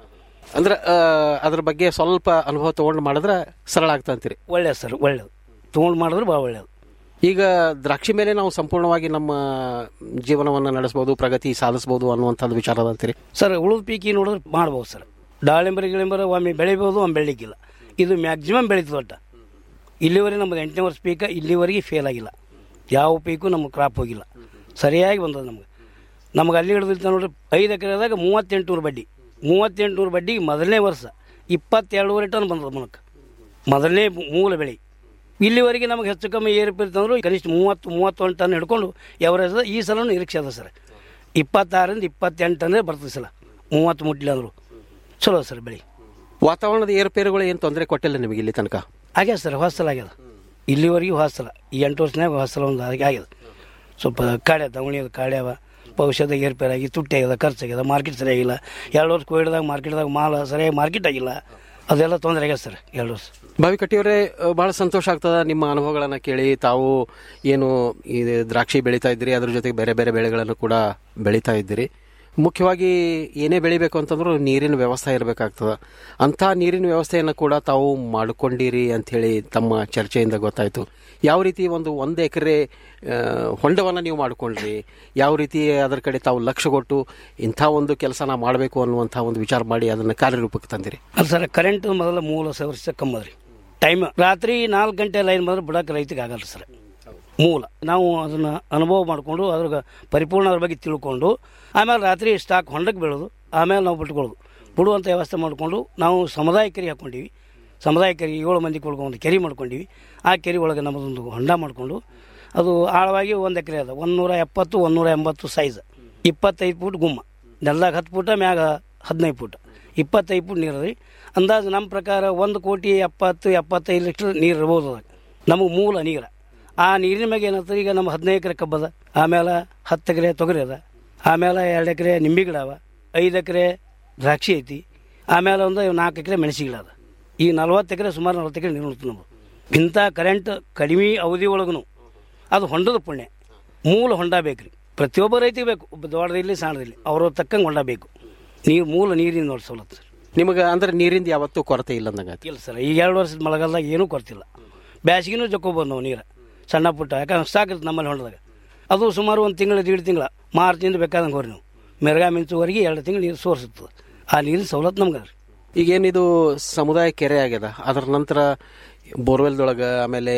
ಅಂದ್ರೆ ಆ, ಅದ್ರ ಬಗ್ಗೆ ಸ್ವಲ್ಪ ಅನುಭವ ತಗೊಂಡು ಮಾಡಿದ್ರೆ ಸರಳ ಆಗ್ತಾ ಅಂತೀರಿ ಒಳ್ಳೇದು ಸರ್ ಒಳ್ಳೇದು ತೊಗೊಂಡು ಮಾಡಿದ್ರೆ ಭಾಳ ಒಳ್ಳೇದು ಈಗ ದ್ರಾಕ್ಷಿ ಮೇಲೆ ನಾವು ಸಂಪೂರ್ಣವಾಗಿ ನಮ್ಮ ಜೀವನವನ್ನು ನಡೆಸಬಹುದು ಪ್ರಗತಿ ಸಾಧಿಸಬಹುದು ಅನ್ನುವಂಥದ್ದು ವಿಚಾರ ಅದ ಅಂತೀರಿ ಸರ್ ಉಳಿದ ಪೀಕಿ ನೋಡಿದ್ರೆ ಮಾಡ್ಬೋದು ಸರ್ ದಾಳಿಂಬರಿ ಗಿಳಿಂಬರ ಒಮ್ಮೆ ಬೆಳಿಬೋದು ಒಮ್ಮೆ ಬೆಳಿಲಿಕ್ಕಿಲ್ಲ ಇದು ಮ್ಯಾಕ್ಸಿಮಮ್ ಬೆಳೀತದೆ ಒಟ್ಟು ಇಲ್ಲಿವರೆಗೆ ನಮ್ಮದು ಎಂಟನೇ ವರ್ಷ ಪೀಕ ಇಲ್ಲಿವರೆಗೆ ಫೇಲ್ ಆಗಿಲ್ಲ ಯಾವ ಪೀಕು ನಮ್ಗೆ ಕ್ರಾಪ್ ಹೋಗಿಲ್ಲ ಸರಿಯಾಗಿ ಬಂದದ ನಮ್ಗೆ ನಮ್ಗೆ ಅಲ್ಲಿ ಹಿಡಿದಿರ್ತ ನೋಡ್ರಿ ಐದು ಎಕರೆದಾಗ ಮೂವತ್ತೆಂಟು ನೂರು ಬಡ್ಡಿ ಮೂವತ್ತೆಂಟು ನೂರು ಬಡ್ಡಿ ಮೊದಲನೇ ವರ್ಷ ಇಪ್ಪತ್ತೆರಡೂವರೆ ಟನ್ ಬಂದದ ಮೂಲಕ ಮೊದಲನೇ ಮೂಲ ಬೆಳೆ ಇಲ್ಲಿವರೆಗೆ ನಮಗೆ ಹೆಚ್ಚು ಕಮ್ಮಿ ಏರುಪೇರ್ತಂದ್ರು ಕನಿಷ್ಠ ಮೂವತ್ತು ಮೂವತ್ತೊಂದು ಟನ್ ಹಿಡ್ಕೊಂಡು ಎವರೇಜ್ ಈ ಸಲ ನಿರೀಕ್ಷೆ ಅದ ಸರ್ ಇಪ್ಪತ್ತಾರರಿಂದ ಇಪ್ಪತ್ತೆಂಟು ಟನ್ನೇ ಬರ್ತದೆ ಸಲ ಮೂವತ್ತು ಮುಟ್ಲಿ ಅಂದರು ಚಲೋ ಸರ್ ಬೆಳೆ ವಾತಾವರಣದ ಏರುಪೇರುಗಳು ಏನು ತೊಂದರೆ ಕೊಟ್ಟಿಲ್ಲ ನಿಮಗೆ ಇಲ್ಲಿ ತನಕ ಆಗ್ಯದ ಸರ್ ಹೊಸಲ ಆಗ್ಯದ ಇಲ್ಲಿವರೆಗೂ ಹೊಸಲ ಈ ಎಂಟು ವರ್ಷನಾಗ ಹೊಸಲ ಒಂದು ಆಗಿ ಆಗ್ಯದ ಸ್ವಲ್ಪ ಕಾಡೆ ದವಣಿ ಅದ ಕಾಡೆ ಅವ ಔಷಧ ಏರ್ಪೇರಾಗಿ ತುಟ್ಟಿ ಆಗ್ಯದ ಖರ್ಚಾಗ್ಯದ ಮಾರ್ಕೆಟ್ ಸರಿಯಾಗಿಲ್ಲ ಎರಡು ವರ್ಷ ಕೋವಿಡ್ದಾಗ ಮಾರ್ಕೆಟ್ದಾಗ ಮಾಲ್ ಸರಿಯಾಗಿ ಮಾರ್ಕೆಟ್ ಆಗಿಲ್ಲ ಅದೆಲ್ಲ ತೊಂದರೆ ಆಗ್ಯದ ಸರ್ ಎರಡು ವರ್ಷ ಬಾವಿ ಕಟ್ಟಿಯವರೇ ಬಹಳ ಸಂತೋಷ ಆಗ್ತದ ನಿಮ್ಮ ಅನುಭವಗಳನ್ನು ಕೇಳಿ ತಾವು ಏನು ಈ ದ್ರಾಕ್ಷಿ ಬೆಳೀತಾ ಇದ್ದೀರಿ ಅದ್ರ ಜೊತೆಗೆ ಬೇರೆ ಬೇರೆ ಬೆಳೆಗಳನ್ನು ಕೂಡ ಬೆಳೀತಾ ಇದ್ದೀರಿ ಮುಖ್ಯವಾಗಿ ಏನೇ ಬೆಳಿಬೇಕು ಅಂತಂದ್ರೂ ನೀರಿನ ವ್ಯವಸ್ಥೆ ಇರಬೇಕಾಗ್ತದ ಅಂಥ ನೀರಿನ ವ್ಯವಸ್ಥೆಯನ್ನು ಕೂಡ ತಾವು ಮಾಡಿಕೊಂಡಿರಿ ಅಂಥೇಳಿ ತಮ್ಮ ಚರ್ಚೆಯಿಂದ ಗೊತ್ತಾಯಿತು ಯಾವ ರೀತಿ ಒಂದು ಒಂದು ಎಕರೆ ಹೊಂಡವನ್ನು ನೀವು ಮಾಡಿಕೊಂಡ್ರಿ ಯಾವ ರೀತಿ ಅದರ ಕಡೆ ತಾವು ಲಕ್ಷ್ಯ ಕೊಟ್ಟು ಇಂಥ ಒಂದು ಕೆಲಸನ ಮಾಡಬೇಕು ಅನ್ನುವಂಥ ಒಂದು ವಿಚಾರ ಮಾಡಿ ಅದನ್ನು ಕಾರ್ಯರೂಪಕ್ಕೆ ತಂದಿರಿ ಅಲ್ಲ ಸರ್ ಕರೆಂಟ್ ಮೊದಲ ಮೂಲ ವರ್ಷ ಕಮ್ಮದ್ರಿ ಟೈಮ್ ರಾತ್ರಿ ನಾಲ್ಕು ಗಂಟೆ ಲೈನ್ ಬಂದ್ರೆ ಬಿಡಕ್ಕೆ ರೈತಿಗೆ ಆಗಲ್ಲ ಸರ್ ಮೂಲ ನಾವು ಅದನ್ನ ಅನುಭವ ಮಾಡಿಕೊಂಡು ಅದ್ರ ಪರಿಪೂರ್ಣ ಅದ್ರ ಬಗ್ಗೆ ತಿಳ್ಕೊಂಡು ಆಮೇಲೆ ರಾತ್ರಿ ಸ್ಟಾಕ್ ಹೊಂಡಕ್ಕೆ ಬೀಳೋದು ಆಮೇಲೆ ನಾವು ಬಿಟ್ಕೊಳ್ಳೋದು ಬಿಡುವಂಥ ವ್ಯವಸ್ಥೆ ಮಾಡಿಕೊಂಡು ನಾವು ಸಮುದಾಯ ಕೆರೆ ಹಾಕ್ಕೊಂಡಿವಿ ಸಮುದಾಯ ಕೆರೆ ಏಳು ಮಂದಿ ಕೊಡ್ಕೊಂಡು ಒಂದು ಕೆರೆ ಮಾಡ್ಕೊಂಡಿವಿ ಆ ಕೆರೆ ಒಳಗೆ ನಮ್ಮದೊಂದು ಹೊಂಡ ಮಾಡಿಕೊಂಡು ಅದು ಆಳವಾಗಿ ಒಂದು ಎಕರೆ ಅದ ಒಂದೂರ ಎಪ್ಪತ್ತು ಒಂದೂರ ಎಂಬತ್ತು ಸೈಜ್ ಇಪ್ಪತ್ತೈದು ಫೂಟ್ ಗುಮ್ಮ ನೆಲದಾಗ ಹತ್ತು ಫೂಟ ಮ್ಯಾಗ ಹದಿನೈದು ಫೂಟ್ ಇಪ್ಪತ್ತೈದು ಫೂಟ್ ನೀರು ರೀ ಅಂದಾಜು ನಮ್ಮ ಪ್ರಕಾರ ಒಂದು ಕೋಟಿ ಎಪ್ಪತ್ತು ಎಪ್ಪತ್ತೈದು ಲೀಟ್ರ್ ನೀರು ಇರ್ಬೋದು ಅದಾಗ ನಮಗೆ ಮೂಲ ನೀರು ಆ ನೀರಿನ ಮ್ಯಾಗ ಏನಂತಾರೆ ಈಗ ನಮ್ಮ ಹದಿನೈದು ಎಕರೆ ಕಬ್ಬದ ಆಮೇಲೆ ಹತ್ತು ಎಕರೆ ತೊಗರಿ ಅದ ಆಮೇಲೆ ಎರಡು ಎಕರೆ ನಿಂಬೆ ಗಿಡ ಅವ ಐದು ಎಕರೆ ದ್ರಾಕ್ಷಿ ಐತಿ ಆಮೇಲೆ ಒಂದು ನಾಲ್ಕು ಎಕರೆ ಮೆಣಸಿ ಗಿಡ ಅದ ಈ ನಲ್ವತ್ತು ಎಕರೆ ಸುಮಾರು ನಲ್ವತ್ತು ಎಕರೆ ನೀರು ಉಳ್ತು ನಮಗೆ ಇಂಥ ಕರೆಂಟ್ ಕಡಿಮೆ ಅವಧಿ ಒಳಗೂ ಅದು ಹೊಂಡದ ಪುಣ್ಯ ಮೂಲ ಹೊಂಡ ಬೇಕು ರೀ ಪ್ರತಿಯೊಬ್ಬ ರೈತಿಗೆ ಬೇಕು ಒಬ್ಬ ದೊಡ್ಡದಿರಲಿ ಸಣ್ಣದಿರಲಿ ಅವ್ರ ತಕ್ಕಂಗೆ ಹೊಂಡ ಬೇಕು ನೀರು ಮೂಲ ನೀರಿನ ನೋಡಿ ಸವಲತ್ತು ಸರ್ ನಿಮಗೆ ಅಂದ್ರೆ ನೀರಿಂದ ಯಾವತ್ತೂ ಕೊರತೆ ಇಲ್ಲ ಅಂದಂಗೆ ಇಲ್ಲ ಸರ್ ಈಗ ಎರಡು ವರ್ಷದ ಮಳೆಗಾಲದಾಗ ಏನೂ ಕೊಡ್ತಿಲ್ಲ ಬ್ಯಾಸಿಗೆನೂ ಜಕ್ಕೋಬೋದು ನಾವು ನೀರು ಸಣ್ಣ ಪುಟ್ಟ ಯಾಕಂದ್ರೆ ಸಾಕಿರುತ್ತೆ ನಮ್ಮಲ್ಲಿ ಹೊಂಡದಾಗ ಅದು ಸುಮಾರು ಒಂದು ತಿಂಗಳು ದೀಡ್ ತಿಂಗಳ ಮಾರ್ಚಿಂದ ಬೇಕಾದಂಗೆ ಹೋರಿ ನೀವು ಮೆರಗಾ ಮಿಂಚುವರೆಗೆ ಎರಡು ತಿಂಗಳು ನೀರು ಸೋರ್ಸುತ್ತದೆ ಆ ನೀರಿನ ಸವಲತ್ತು ನಮ್ಗೆ ಅದ ರೀ ಈಗೇನಿದು ಸಮುದಾಯ ಕೆರೆ ಆಗ್ಯದ ಅದರ ನಂತರ ಬೋರ್ವೆಲ್ದೊಳಗೆ ಆಮೇಲೆ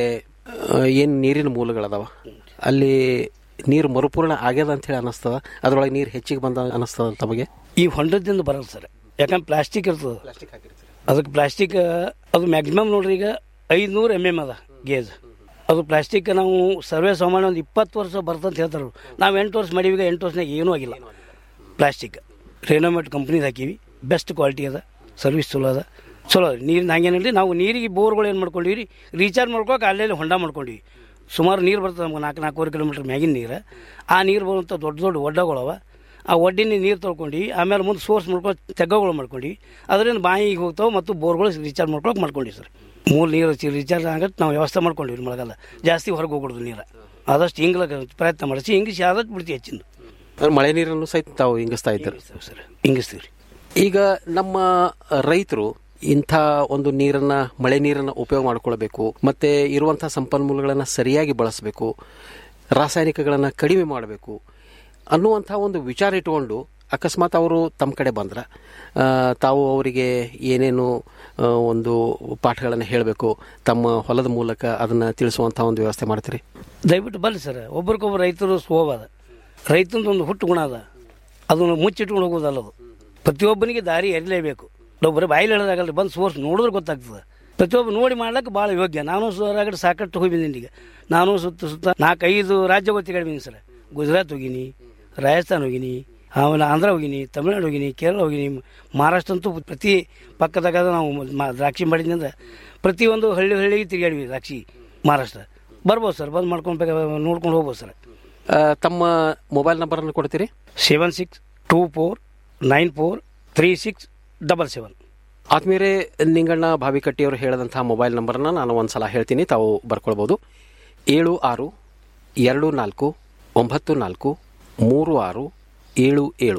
ಏನು ನೀರಿನ ಮೂಲಗಳದಾವ ಅಲ್ಲಿ ನೀರು ಮರುಪೂರ್ಣ ಆಗ್ಯದ ಅಂತ ಹೇಳಿ ಅನಿಸ್ತದ ಅದ್ರೊಳಗೆ ನೀರು ಹೆಚ್ಚಿಗೆ ಬಂದ ಅನಿಸ್ತದ ತಮಗೆ ಈ ಹೊಂಡದಿಂದ ಬರಲ್ಲ ಸರ್ ಯಾಕಂದ್ರೆ ಪ್ಲಾಸ್ಟಿಕ್ ಇರ್ತದೆ ಅದಕ್ಕೆ ಪ್ಲಾಸ್ಟಿಕ್ ಅದು ಮ್ಯಾಕ್ಸಿಮಮ್ ನೋಡ್ರಿ ಈಗ ಐದುನೂರು ಎಮ್ ಎಮ್ ಅದ ಗೇಜ್ ಅದು ಪ್ಲಾಸ್ಟಿಕ್ ನಾವು ಸರ್ವೇ ಸಾಮಾನ್ಯ ಒಂದು ಇಪ್ಪತ್ತು ವರ್ಷ ಬರ್ತಂತ ಹೇಳ್ತಾರೆ ಅವ್ರು. ನಾವು ಎಂಟು ವರ್ಷ ಮಾಡೀವಿ ಈಗ ಎಂಟು ವರ್ಷನಾಗ ಏನೂ ಆಗಿಲ್ಲ ಪ್ಲಾಸ್ಟಿಕ್ ರೇನೋಮೆಟ್ ಕಂಪ್ನಿದು ಹಾಕೀವಿ ಬೆಸ್ಟ್ ಕ್ವಾಲಿಟಿ ಅದ ಸರ್ವಿಸ್ ಚಲೋ ಅದ ಚಲೋ ಅದ ನೀರಿನ ಹಂಗೇನಿಲ್ಲ ನಾವು ನೀರಿಗೆ ಬೋರ್ಗಳು ಏನು ಮಾಡ್ಕೊಂಡಿವಿ ರೀ ರೀಚಾರ್ಜ್ ಮಾಡ್ಕೊಳಕ್ಕೆ ಅಲ್ಲೇ ಹೊಂಡ ಮಾಡ್ಕೊಂಡಿವಿ ಸುಮಾರು ನೀರು ಬರ್ತದೆ ನಮ್ಗೆ ನಾಲ್ಕು ನಾಲ್ಕೂವರೆ ಕಿಲೋಮೀಟ್ರ್ ಮ್ಯಾಗಿನ ನೀರು ಆ ನೀರು ಬರುವಂಥ ದೊಡ್ಡ ದೊಡ್ಡ ಒಡ್ಡಗಳವ ಆ ಒಡ್ಡಿನ ನೀರು ತೊಳ್ಕೊಂಡಿವಿ ಆಮೇಲೆ ಮುಂದೆ ಸೋರ್ಸ್ ಮಾಡ್ಕೊಂಡು ತೆಗ್ಗಗಳು ಮಾಡ್ಕೊಂಡಿವಿ ಅದರಿಂದ ಬಾಯಿಗೆ ಹೋಗ್ತಾವೆ ಮತ್ತು ಬೋರ್ಗಳು ರೀಚಾರ್ಜ್ ಮಾಡ್ಕೊಳಕ್ಕೆ ಮಾಡ್ಕೊಂಡಿವಿ ಸರ್ ಮೂಲ ನೀರು ರೀಚಾರ್ಜ್ ಆಗತ್ತೆ ನಾವು ವ್ಯವಸ್ಥೆ ಮಾಡ್ಕೊಂಡಿವಿ ಮಳೆಗಾಲ ಜಾಸ್ತಿ ಹೊರಗೆ ಹೋಗ್ಬಿಡ್ದು ನೀರು ಆದಷ್ಟು ಹಿಂಗ್ಲಕ್ಕೆ ಪ್ರಯತ್ನ ಮಾಡಿಸಿ ಹಿಂಗಿಸಿ ಆದಷ್ಟು ಬಿಡ್ತೀವಿ ಹೆಚ್ಚಿಂದು ಅಂದ್ರೆ ಮಳೆ ನೀರನ್ನು ಸಹಿತ ತಾವು ಹಿಂಗಿಸ್ತಾ ಇದ್ದಾರೆ ಸರ್ ಹಿಂಗಿಸ್ತೀವಿ ರೀ ಈಗ ನಮ್ಮ ರೈತರು ಇಂಥ ಒಂದು ನೀರನ್ನ ಮಳೆ ನೀರನ್ನ ಉಪಯೋಗ ಮಾಡ್ಕೊಳ್ಬೇಕು ಮತ್ತೆ ಇರುವಂತಹ ಸಂಪನ್ಮೂಲಗಳನ್ನು ಸರಿಯಾಗಿ ಬಳಸಬೇಕು ರಾಸಾಯನಿಕಗಳನ್ನು ಕಡಿಮೆ ಮಾಡಬೇಕು ಅನ್ನುವಂಥ ಒಂದು ವಿಚಾರ ಇಟ್ಕೊಂಡು ಅಕಸ್ಮಾತ್ ಅವರು ತಮ್ಮ ಕಡೆ ಬಂದ್ರೆ ಆ, ತಾವು ಅವರಿಗೆ ಏನೇನು ಆ, ಒಂದು ಪಾಠಗಳನ್ನು ಹೇಳಬೇಕು ತಮ್ಮ ಹೊಲದ ಮೂಲಕ ಅದನ್ನು ತಿಳಿಸುವಂಥ ಒಂದು ವ್ಯವಸ್ಥೆ ಮಾಡ್ತೀರಿ ದಯವಿಟ್ಟು ಬನ್ನಿ ಸರ್ ಒಬ್ರಿಗೊಬ್ಬರು ರೈತರು ಸ್ವಭಾವ ಅದ ರೈತಂದು ಒಂದು ಹುಟ್ಟು ಗುಣ ಅದ ಅದನ್ನು ಮುಚ್ಚಿಟ್ಕೊಂಡು ಹೋಗೋದಲ್ಲ ಅದು ಪ್ರತಿಯೊಬ್ಬನಿಗೆ ದಾರಿ ಎರಿಲೇಬೇಕು ಒಬ್ಬರು ಬಾಯಿಲಿ ಹೇಳೋದಾಗಲ್ಲ ಬಂದು ಸೋರ್ಸ್ ನೋಡಿದ್ರೆ ಗೊತ್ತಾಗ್ತದೆ ಪ್ರತಿಯೊಬ್ಬ ನೋಡಿ ಮಾಡ್ಲಿಕ್ಕೆ ಭಾಳ ಯೋಗ್ಯ ನಾನು ಹೊರಗಡೆ ಸಾಕಷ್ಟು ಹೋಗಿ ಬಂದೀನಿ ಈಗ ನಾನು ಸುತ್ತ ಸುತ್ತ ನಾಲ್ಕೈದು ರಾಜ್ಯ ಗೊತ್ತಿ ಬಂದೀನಿ ಸರ್ ಗುಜರಾತ್ ಹೋಗಿನಿ ರಾಜಸ್ಥಾನ್ ಹೋಗಿನಿ ಆಮೇಲೆ ಆಂಧ್ರ ಹೋಗಿನಿ ತಮಿಳ್ನಾಡು ಹೋಗಿನಿ ಕೇರಳ ಹೋಗಿನಿ ಮಹಾರಾಷ್ಟ್ರ ಅಂತೂ ಪ್ರತಿ ಪಕ್ಕದಾಗ ನಾವು ಮ- ದ್ರಾಕ್ಷಿ ಮಾಡಿದ್ರಿಂದ ಪ್ರತಿಯೊಂದು ಹಳ್ಳಿ ಹಳ್ಳಿಗೆ ತಿರುಗಾಡಿವಿ ದ್ರಾಕ್ಷಿ ಮಹಾರಾಷ್ಟ್ರ ಬರ್ಬೋದು ಸರ್ ಬಂದು ಮಾಡ್ಕೊಂಡು ಬೇಕಾ ನೋಡ್ಕೊಂಡು ಹೋಗ್ಬೋದು ಸರ್ ಆ, ತಮ್ಮ ಮೊಬೈಲ್ ನಂಬರನ್ನು ಕೊಡ್ತೀರಿ seven six two four nine four three six double seven ಆತ್ಮೀಯರೇ ನಿಂಗಣ್ಣ ಭಾವಿಕಟ್ಟಿಯವರು ಹೇಳಿದಂತಹ ಮೊಬೈಲ್ ನಂಬರ್ನ ನಾನು ಒಂದ್ಸಲ ಹೇಳ್ತೀನಿ ತಾವು ಬರ್ಕೊಳ್ಬೋದು ಏಳು ಆರು ಎರಡು ನಾಲ್ಕು ಒಂಬತ್ತು ನಾಲ್ಕು ಮೂರು ಆರು ಏಳು ಏಳು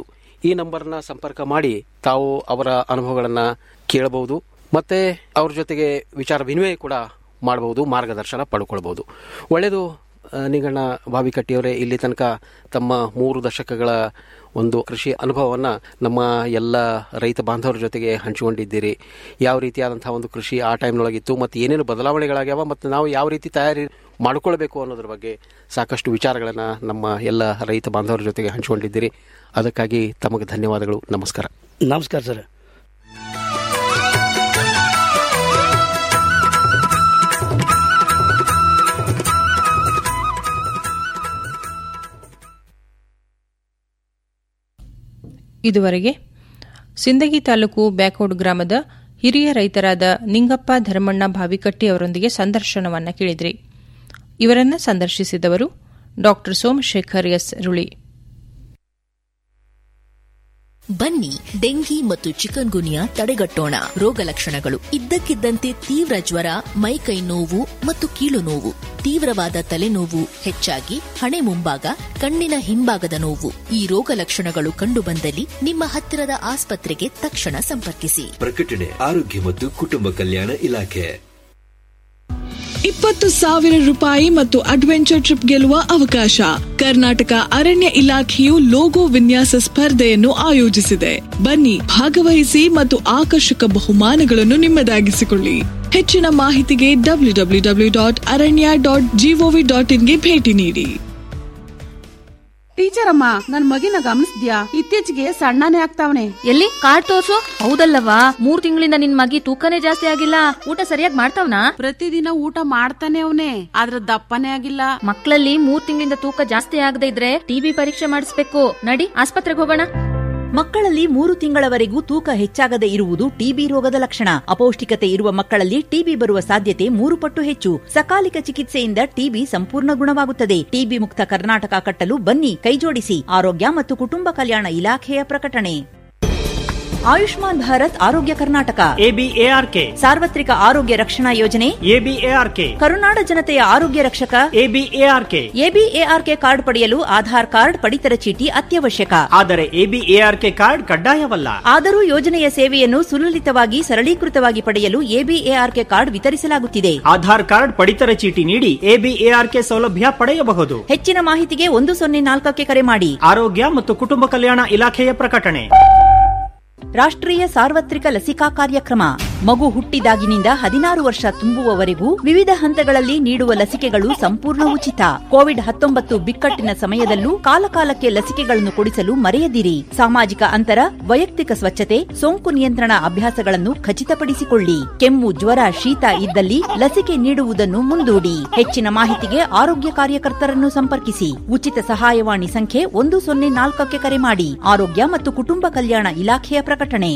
ಈ ನಂಬರ್ನ ಸಂಪರ್ಕ ಮಾಡಿ ತಾವು ಅವರ ಅನುಭವಗಳನ್ನ ಕೇಳಬಹುದು ಮತ್ತೆ ಅವ್ರ ಜೊತೆಗೆ ವಿಚಾರ ವಿನಿಮಯ ಕೂಡ ಮಾಡಬಹುದು ಮಾರ್ಗದರ್ಶನ ಪಡ್ಕೊಳ್ಬಹುದು ಒಳ್ಳೆಯದು ಆ, ನಿಂಗಣ್ಣ ಬಾವಿಕಟ್ಟಿಯವರೇ ಇಲ್ಲಿ ತನಕ ತಮ್ಮ ಮೂರು ದಶಕಗಳ ಒಂದು ಕೃಷಿ ಅನುಭವವನ್ನು ನಮ್ಮ ಎಲ್ಲ ರೈತ ಬಾಂಧವರ ಜೊತೆಗೆ ಹಂಚಿಕೊಂಡಿದ್ದೀರಿ ಯಾವ ರೀತಿಯಾದಂತಹ ಒಂದು ಕೃಷಿ ಆ ಟೈಮ್ನೊಳಗಿತ್ತು ಮತ್ತು ಏನೇನು ಬದಲಾವಣೆಗಳಾಗ್ಯಾವ ಮತ್ತು ನಾವು ಯಾವ ರೀತಿ ತಯಾರಿ ಮಾಡಿಕೊಳ್ಬೇಕು ಅನ್ನೋದ್ರ ಬಗ್ಗೆ ಸಾಕಷ್ಟು ವಿಚಾರಗಳನ್ನು ನಮ್ಮ ಎಲ್ಲ ರೈತ ಬಾಂಧವರ ಜೊತೆಗೆ ಹಂಚಿಕೊಂಡಿದ್ದೀರಿ ಅದಕ್ಕಾಗಿ ತಮಗೆ ಧನ್ಯವಾದಗಳು ನಮಸ್ಕಾರ ನಮಸ್ಕಾರ ಸರ್ ಇದುವರೆಗೆ ಸಿಂದಗಿ ತಾಲೂಕು ಬ್ಯಾಕೋಡ್ ಗ್ರಾಮದ ಹಿರಿಯ ರೈತರಾದ ನಿಂಗಪ್ಪ ಧರ್ಮಣ್ಣ ಭಾವಿಕಟ್ಟಿ ಅವರೊಂದಿಗೆ ಸಂದರ್ಶನವನ್ನ ಕೇಳಿದ್ರಿ ಇವರನ್ನ ಸಂದರ್ಶಿಸಿದವರು ಡಾ ಸೋಮಶೇಖರ್ ಎಸ್ ರುಳಿ ಬನ್ನಿ ಡೆಂಗಿ ಮತ್ತು ಚಿಕನ್ ಗುನಿಯಾ ತಡೆಗಟ್ಟೋಣ ರೋಗ ಲಕ್ಷಣಗಳು ಇದ್ದಕ್ಕಿದ್ದಂತೆ ತೀವ್ರ ಜ್ವರ ಮೈಕೈ ನೋವು ಮತ್ತು ಕೀಲು ನೋವು ತೀವ್ರವಾದ ತಲೆನೋವು ಹೆಚ್ಚಾಗಿ ಹಣೆ ಮುಂಭಾಗ ಕಣ್ಣಿನ ಹಿಂಭಾಗದ ನೋವು ಈ ರೋಗ ಲಕ್ಷಣಗಳು ಕಂಡುಬಂದಲ್ಲಿ ನಿಮ್ಮ ಹತ್ತಿರದ ಆಸ್ಪತ್ರೆಗೆ ತಕ್ಷಣ ಸಂಪರ್ಕಿಸಿ ಪ್ರಕಟಣೆ ಆರೋಗ್ಯ ಮತ್ತು ಕುಟುಂಬ ಕಲ್ಯಾಣ ಇಲಾಖೆ ಇಪ್ಪತ್ತು ಸಾವಿರ ರೂಪಾಯಿ ಮತ್ತು ಅಡ್ವೆಂಚರ್ ಟ್ರಿಪ್ ಗೆಲ್ಲುವ ಅವಕಾಶ ಕರ್ನಾಟಕ ಅರಣ್ಯ ಇಲಾಖೆಯು ಲೋಗೋ ವಿನ್ಯಾಸ ಸ್ಪರ್ಧೆಯನ್ನು ಆಯೋಜಿಸಿದೆ ಬನ್ನಿ ಭಾಗವಹಿಸಿ ಮತ್ತು ಆಕರ್ಷಕ ಬಹುಮಾನಗಳನ್ನು ನಿಮ್ಮದಾಗಿಸಿಕೊಳ್ಳಿ ಹೆಚ್ಚಿನ ಮಾಹಿತಿಗೆ W W W dot aranya dot G O V dot ಇನ್ಗೆ ಭೇಟಿ ನೀಡಿ ಟೀಚರ್ ಅಮ್ಮ ನನ್ ಮಗಿನ ಗಮನಿಸ್ದ್ಯಾ ಇತ್ತೀಚೆಗೆ ಸಣ್ಣನೇ ಆಗ್ತಾವನೆ ಎಲ್ಲಿ ಕಾರ್ಡ್ ತೋರ್ಸು ಹೌದಲ್ಲವಾ ಮೂರ್ ತಿಂಗಳಿಂದ ನಿನ್ ಮಗಿ ತೂಕನೇ ಜಾಸ್ತಿ ಆಗಿಲ್ಲ ಊಟ ಸರಿಯಾಗಿ ಮಾಡ್ತಾವ್ನಾ ಪ್ರತಿದಿನ ಊಟ ಮಾಡ್ತಾನೆ ಅವನೇ ಆದ್ರ ದಪ್ಪನೇ ಆಗಿಲ್ಲ ಮಕ್ಕಳಲ್ಲಿ ಮೂರ್ ತಿಂಗಳಿಂದ ತೂಕ ಜಾಸ್ತಿ ಆಗದೆ ಇದ್ರೆ ಟಿಬಿ ಪರೀಕ್ಷೆ ಮಾಡಿಸ್ಬೇಕು ನಡಿ ಆಸ್ಪತ್ರೆಗೆ ಹೋಗೋಣ ಮಕ್ಕಳಲ್ಲಿ ಮೂರು ತಿಂಗಳವರೆಗೂ ತೂಕ ಹೆಚ್ಚಾಗದೆ ಇರುವುದು ಟಿಬಿ ರೋಗದ ಲಕ್ಷಣ ಅಪೌಷ್ಟಿಕತೆ ಇರುವ ಮಕ್ಕಳಲ್ಲಿ ಟಿಬಿ ಬರುವ ಸಾಧ್ಯತೆ ಮೂರು ಪಟ್ಟು ಹೆಚ್ಚು ಸಕಾಲಿಕ ಚಿಕಿತ್ಸೆಯಿಂದ ಟಿಬಿ ಸಂಪೂರ್ಣ ಗುಣವಾಗುತ್ತದೆ ಟಿಬಿ ಮುಕ್ತ ಕರ್ನಾಟಕ ಕಟ್ಟಲು ಬನ್ನಿ ಕೈಜೋಡಿಸಿ ಆರೋಗ್ಯ ಮತ್ತು ಕುಟುಂಬ ಕಲ್ಯಾಣ ಇಲಾಖೆಯ ಪ್ರಕಟಣೆ ಆಯುಷ್ಮಾನ್ ಭಾರತ್ ಆರೋಗ್ಯ ಕರ್ನಾಟಕ ಎಬಿಎಆರ್ಕೆ ಸಾರ್ವತ್ರಿಕ ಆರೋಗ್ಯ ರಕ್ಷಣಾ ಯೋಜನೆ ಎಬಿಎಆರ್ಕೆ ಕರುನಾಡ ಜನತೆಯ ಆರೋಗ್ಯ ರಕ್ಷಕ ಎಬಿಎಆರ್ಕೆ ಎಬಿಎಆರ್ಕೆ ಕಾರ್ಡ್ ಪಡೆಯಲು ಆಧಾರ್ ಕಾರ್ಡ್ ಪಡಿತರ ಚೀಟಿ ಅತ್ಯವಶ್ಯಕ ಆದರೆ ಎಬಿಎಆರ್ಕೆ ಕಾರ್ಡ್ ಕಡ್ಡಾಯವಲ್ಲ ಆದರೂ ಯೋಜನೆಯ ಸೇವೆಯನ್ನು ಸುಲಲಿತವಾಗಿ ಸರಳೀಕೃತವಾಗಿ ಪಡೆಯಲು ಎಬಿಎಆರ್ಕೆ ಕಾರ್ಡ್ ವಿತರಿಸಲಾಗುತ್ತಿದೆ ಆಧಾರ್ ಕಾರ್ಡ್ ಪಡಿತರ ಚೀಟಿ ನೀಡಿ ಎಬಿಎಆರ್ಕೆ ಸೌಲಭ್ಯ ಪಡೆಯಬಹುದು ಹೆಚ್ಚಿನ ಮಾಹಿತಿಗೆ ಒಂದು ಸೊನ್ನೆ ನಾಲ್ಕಕ್ಕೆ ಕರೆ ಮಾಡಿ ಆರೋಗ್ಯ ಮತ್ತು ಕುಟುಂಬ ಕಲ್ಯಾಣ ಇಲಾಖೆಯ ಪ್ರಕಟಣೆ ರಾಷ್ಟ್ರೀಯ ಸಾರ್ವತ್ರಿಕ ಲಸಿಕಾ ಕಾರ್ಯಕ್ರಮ ಮಗು ಹುಟ್ಟಿದಾಗಿನಿಂದ ಹದಿನಾರು ವರ್ಷ ತುಂಬುವವರೆಗೂ ವಿವಿಧ ಹಂತಗಳಲ್ಲಿ ನೀಡುವ ಲಸಿಕೆಗಳು ಸಂಪೂರ್ಣ ಉಚಿತ ಕೋವಿಡ್ ಹತ್ತೊಂಬತ್ತು ಬಿಕ್ಕಟ್ಟಿನ ಸಮಯದಲ್ಲೂ ಕಾಲಕಾಲಕ್ಕೆ ಲಸಿಕೆಗಳನ್ನು ಕೊಡಿಸಲು ಮರೆಯದಿರಿ ಸಾಮಾಜಿಕ ಅಂತರ ವೈಯಕ್ತಿಕ ಸ್ವಚ್ಛತೆ ಸೋಂಕು ನಿಯಂತ್ರಣ ಅಭ್ಯಾಸಗಳನ್ನು ಖಚಿತಪಡಿಸಿಕೊಳ್ಳಿ ಕೆಮ್ಮು ಜ್ವರ ಶೀತ ಇದ್ದಲ್ಲಿ ಲಸಿಕೆ ನೀಡುವುದನ್ನು ಮುಂದೂಡಿ ಹೆಚ್ಚಿನ ಮಾಹಿತಿಗೆ ಆರೋಗ್ಯ ಕಾರ್ಯಕರ್ತರನ್ನು ಸಂಪರ್ಕಿಸಿ ಉಚಿತ ಸಹಾಯವಾಣಿ ಸಂಖ್ಯೆ ಒಂದು ಸೊನ್ನೆ ನಾಲ್ಕಕ್ಕೆ ಕರೆ ಮಾಡಿ ಆರೋಗ್ಯ ಮತ್ತು ಕುಟುಂಬ ಕಲ್ಯಾಣ ಇಲಾಖೆಯ ಪ್ರಕಟಣೆ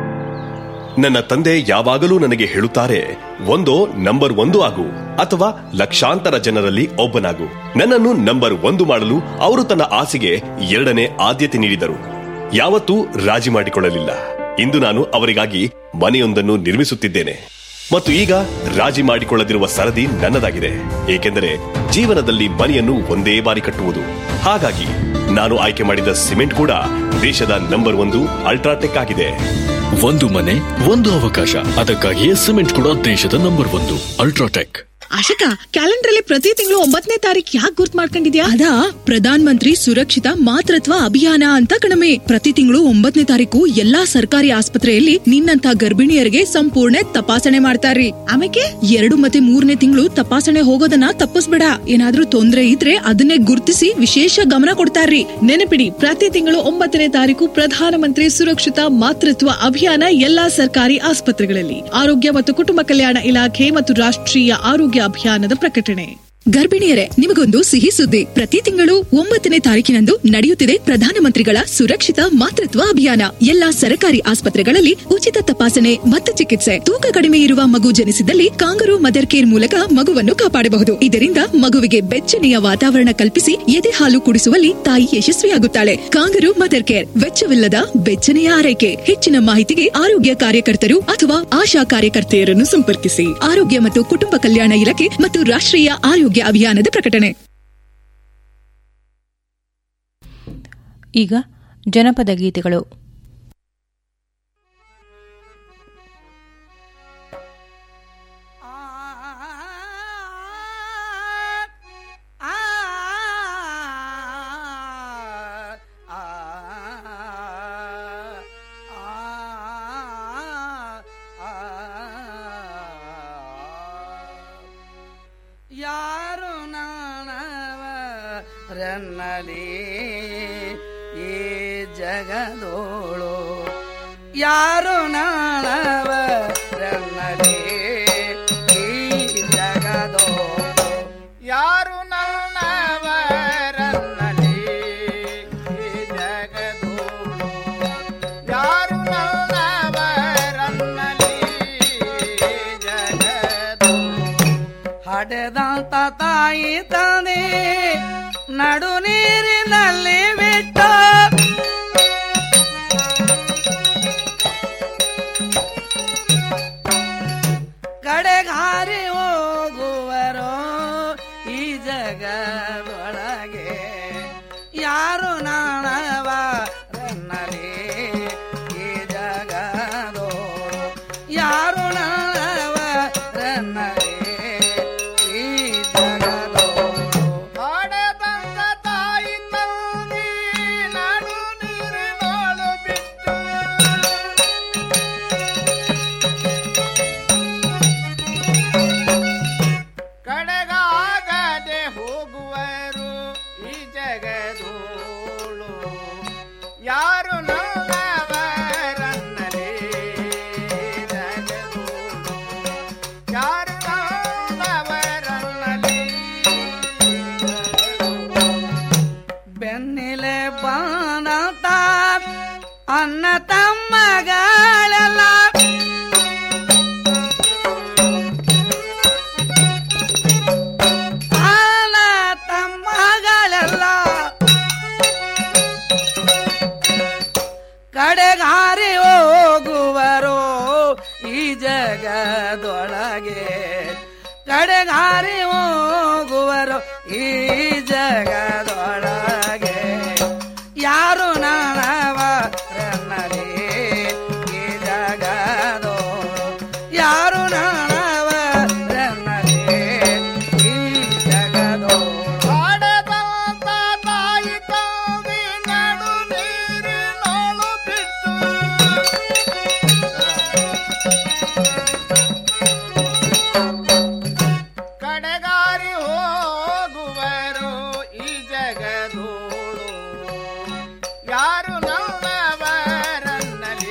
ನನ್ನ ತಂದೆ ಯಾವಾಗಲೂ ನನಗೆ ಹೇಳುತ್ತಾರೆ ಒಂದೋ ನಂಬರ್ ಒಂದು ಆಗು ಅಥವಾ ಲಕ್ಷಾಂತರ ಜನರಲ್ಲಿ ಒಬ್ಬನಾಗು ನನ್ನನ್ನು ನಂಬರ್ ಒಂದು ಮಾಡಲು ಅವರು ತನ್ನ ಆಸೆಗೆ ಎರಡನೇ ಆದ್ಯತೆ ನೀಡಿದರು ಯಾವತ್ತೂ ರಾಜಿ ಮಾಡಿಕೊಳ್ಳಲಿಲ್ಲ ಇಂದು ನಾನು ಅವರಿಗಾಗಿ ಮನೆಯೊಂದನ್ನು ನಿರ್ಮಿಸುತ್ತಿದ್ದೇನೆ ಮತ್ತು ಈಗ ರಾಜಿ ಮಾಡಿಕೊಳ್ಳದಿರುವ ಸರದಿ ನನ್ನದಾಗಿದೆ ಏಕೆಂದರೆ ಜೀವನದಲ್ಲಿ ಮನೆಯನ್ನು ಒಂದೇ ಬಾರಿ ಕಟ್ಟುವುದು ಹಾಗಾಗಿ ನಾನು ಆಯ್ಕೆ ಮಾಡಿದ ಸಿಮೆಂಟ್ ಕೂಡ ದೇಶದ ನಂಬರ್ ಒಂದು ಅಲ್ಟ್ರಾಟೆಕ್ ಆಗಿದೆ ಒಂದು ಮನೆ ಒಂದು ಅವಕಾಶ ಅದಕ್ಕಾಗಿಯೇ ಸಿಮೆಂಟ್ ಕೂಡ ದೇಶದ ನಂಬರ್ ಒಂದು ಅಲ್ಟ್ರಾಟೆಕ್ ಆಶಿಕಾ ಕ್ಯಾಲೆಂಡರ್ ಅಲ್ಲಿ ಪ್ರತಿ ತಿಂಗಳು ಒಂಬತ್ತನೇ ತಾರೀಕು ಯಾಕೆ ಗುರ್ತ್ ಮಾಡ್ಕೊಂಡಿದ್ಯಾ ಅದಾ ಪ್ರಧಾನ ಮಂತ್ರಿ ಸುರಕ್ಷಿತ ಮಾತೃತ್ವ ಅಭಿಯಾನ ಅಂತ ಕಣಮೆ ಪ್ರತಿ ತಿಂಗಳು ಒಂಬತ್ತನೇ ತಾರೀಕು ಎಲ್ಲಾ ಸರ್ಕಾರಿ ಆಸ್ಪತ್ರೆಯಲ್ಲಿ ನಿನ್ನಂತ ಗರ್ಭಿಣಿಯರಿಗೆ ಸಂಪೂರ್ಣ ತಪಾಸಣೆ ಮಾಡ್ತಾರ್ರಿ ಆಮೇಲೆ ಎರಡು ಮತ್ತೆ ಮೂರನೇ ತಿಂಗಳು ತಪಾಸಣೆ ಹೋಗೋದನ್ನ ತಪ್ಪಿಸ್ಬೇಡ ಏನಾದ್ರೂ ತೊಂದ್ರೆ ಇದ್ರೆ ಅದನ್ನೇ ಗುರ್ತಿಸಿ ವಿಶೇಷ ಗಮನ ಕೊಡ್ತಾರ್ರಿ ನೆನಪಿಡಿ ಪ್ರತಿ ತಿಂಗಳು ಒಂಬತ್ತನೇ ತಾರೀಕು ಪ್ರಧಾನಮಂತ್ರಿ ಸುರಕ್ಷಿತ ಮಾತೃತ್ವ ಅಭಿಯಾನ ಎಲ್ಲಾ ಸರ್ಕಾರಿ ಆಸ್ಪತ್ರೆಗಳಲ್ಲಿ ಆರೋಗ್ಯ ಮತ್ತು ಕುಟುಂಬ ಕಲ್ಯಾಣ ಇಲಾಖೆ ಮತ್ತು ರಾಷ್ಟ್ರೀಯ ಆರೋಗ್ಯ ಅಭಿಯಾನದ ಪ್ರಕಟಣೆ ಗರ್ಭಿಣಿಯರೇ ನಿಮಗೊಂದು ಸಿಹಿ ಸುದ್ದಿ ಪ್ರತಿ ತಿಂಗಳು ಒಂಬತ್ತನೇ ತಾರೀಕಿನಂದು ನಡೆಯುತ್ತಿದೆ ಪ್ರಧಾನಮಂತ್ರಿಗಳ ಸುರಕ್ಷಿತ ಮಾತೃತ್ವ ಅಭಿಯಾನ ಎಲ್ಲಾ ಸರ್ಕಾರಿ ಆಸ್ಪತ್ರೆಗಳಲ್ಲಿ ಉಚಿತ ತಪಾಸಣೆ ಮತ್ತು ಚಿಕಿತ್ಸೆ ತೂಕ ಕಡಿಮೆ ಇರುವ ಮಗು ಜನಿಸಿದಲ್ಲಿ ಕಾಂಗರು ಮದರ್ ಕೇರ್ ಮೂಲಕ ಮಗುವನ್ನು ಕಾಪಾಡಬಹುದು ಇದರಿಂದ ಮಗುವಿಗೆ ಬೆಚ್ಚನೆಯ ವಾತಾವರಣ ಕಲ್ಪಿಸಿ ಎದೆ ಹಾಲು ಕುಡಿಸುವಲ್ಲಿ ತಾಯಿ ಯಶಸ್ವಿಯಾಗುತ್ತಾಳೆ ಕಾಂಗರು ಮದರ್ ಕೇರ್ ವೆಚ್ಚವಿಲ್ಲದ ಬೆಚ್ಚನೆಯ ಆರೈಕೆ ಹೆಚ್ಚಿನ ಮಾಹಿತಿಗೆ ಆರೋಗ್ಯ ಕಾರ್ಯಕರ್ತರು ಅಥವಾ ಆಶಾ ಕಾರ್ಯಕರ್ತೆಯರನ್ನು ಸಂಪರ್ಕಿಸಿ ಆರೋಗ್ಯ ಮತ್ತು ಕುಟುಂಬ ಕಲ್ಯಾಣ ಇಲಾಖೆ ಮತ್ತು ರಾಷ್ಟ್ರೀಯ ಆರೋಗ್ಯ ಅಭಿಯಾನದ ಪ್ರಕಟಣೆ ಈಗ ಜನಪದ ಗೀತೆಗಳು ಯಾರು ನಾಣವರನ್ನಲಿ ಈ ಜಗದೋಳು ಯಾರು ನಾಣವರನ್ನಲಿ ಈ ಜಗದೋಳು ಯಾರು ನಾಣವರನ್ನಲಿ ಈ ಜಗದೋಳು ಯಾರು ನಾಣವರನ್ನಲಿ ಈ ಜಗದೋಳು ಹಡೆದಂತ ತಾಯಿ ತಾನೆ ನಡು ನೀರಿನಲ್ಲಿ ಬಿಟ್ಟ ಕಡೆಗಾರಿ ಹೋಗುವರೋ ಈ ಜಗದೊಳಗೆ ಯಾರು ನಾಣವ ರನ್ನಲಿ ಈ ಜಗದೋಳು ಯಾರು ನಾಣವ ರನ್ನಲಿ ಈ ಜಗದೋಳು ಹಾಡದಂತ ತಾಯಿ ತಂದಿ ನಡು ನೀರಿನೋಳು ಬಿಟ್ಟು ಕಡೆಗಾಗದೆ ಹೋಗುವರು ಈ ಜಗದೋಳು ಯಾರು ನನ್ನವರನ್ನಲೇ ಜಗದೋಳು ಯಾರು ನನ್ನವರನ್ನಲೇ ಬೆನ್ನಿಲೆ ಬಾನತ ಅನ್ನ ತಮ್ಮಗಳೆಲ್ಲ ಅನ್ನ ತಮ್ಮಗಳೆಲ್ಲ ಕಡೆಗಾರಿ ಹೋಗುವರು ಈ ಜಗದೊಳಗೆ ಕಡೆಗಾರಿ ಹೋಗುವರು ಈ ಜಗದೊಳಗೆ ಯಾರು ನಾಣವ ರನ್ನಲಿ ಈ ಜಗದೋಳು ಯಾರು ನಾಣವ ರನ್ನಲಿ ಈ ಜಗದೋಳು ಹಾಡದಂತ ತಾಯಿ ತಂದಿ ನಡು ನೀರಿನೋಳು ಬಿಟ್ಟು ಕಡೆಗಾರಿ ಹೋಗುವರು ಈ ಜಗದೋಳು ಯಾರು ನನ್ನವರನ್ನಲಿ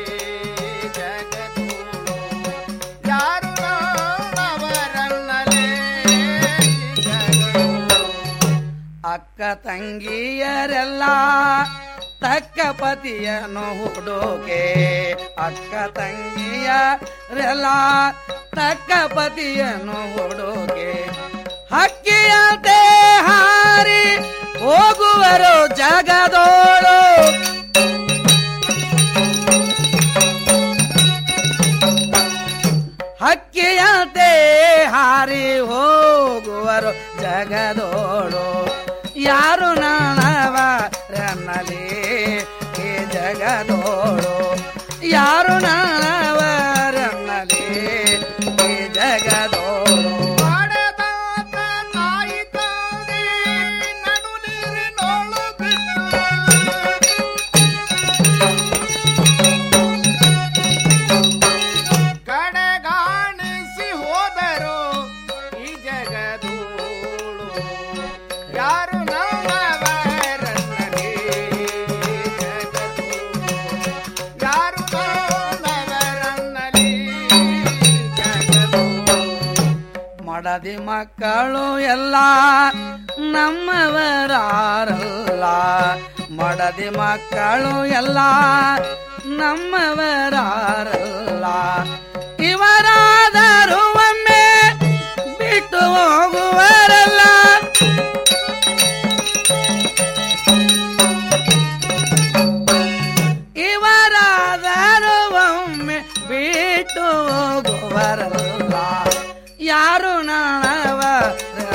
ಜಗದೋಳು ಯಾರು ನನ್ನವರನ್ನಲಿ ಜಗದೋಳು ಅಕ್ಕ ತಂಗಿಯರೆಲ್ಲ ತಕ್ಕ ಪತಿಯನ್ನು ಹುಡುಕೆ ಅಕ್ಕ ತಂಗಿಯರೆಲ್ಲ ತಕ್ಕ ಪತಿಯನ್ನು ಹುಡುಕೆ ಹಕ್ಕಿಯಂತೆ ಹಾರಿ ಹೋಗುವರು ಜಗದೋಳು ಹಕ್ಕಿಯಂತೆ ಹಾರಿ ಹೋಗುವರು ಜಗದೋಳು ಯಾರು ನಾಣವ ರನ್ನಲಿ ಈ ಜಗದೋಳು ಯಾರು ನಾಣವ ರನ್ನಲಿ ಈ ಜಗದೋಳು ಮಾಡದಾತ ತಾಯಿ ತಂದೆ ನಡು ನೀರಿನೋಳು ಕಡೆಗಾಣಿಸಿ ಹೋದರು ಈ ಜಗದೋಳು ಯಾರು ನಮ್ಮವರನ್ನಲಿ ಜಗದೋಳು ಯಾರು ನಮ್ಮವರನ್ನಲಿ ಜಗದೋಳು ಮಡದಿ ಮಕ್ಕಳು ಎಲ್ಲ ನಮ್ಮವರಾರಲ್ಲ ಮಡದಿ ಮಕ್ಕಳು ಎಲ್ಲ ನಮ್ಮವರಾರಲ್ಲ ಇವರಾದರೂ ಒಮ್ಮೆ ಬಿಟ್ಟು ಹೋಗುವರಲ್ಲ ಇವರಾದರೂ ಒಮ್ಮೆ ಬಿಟ್ಟು ಹೋಗುವರಲ್ಲ ಯಾರು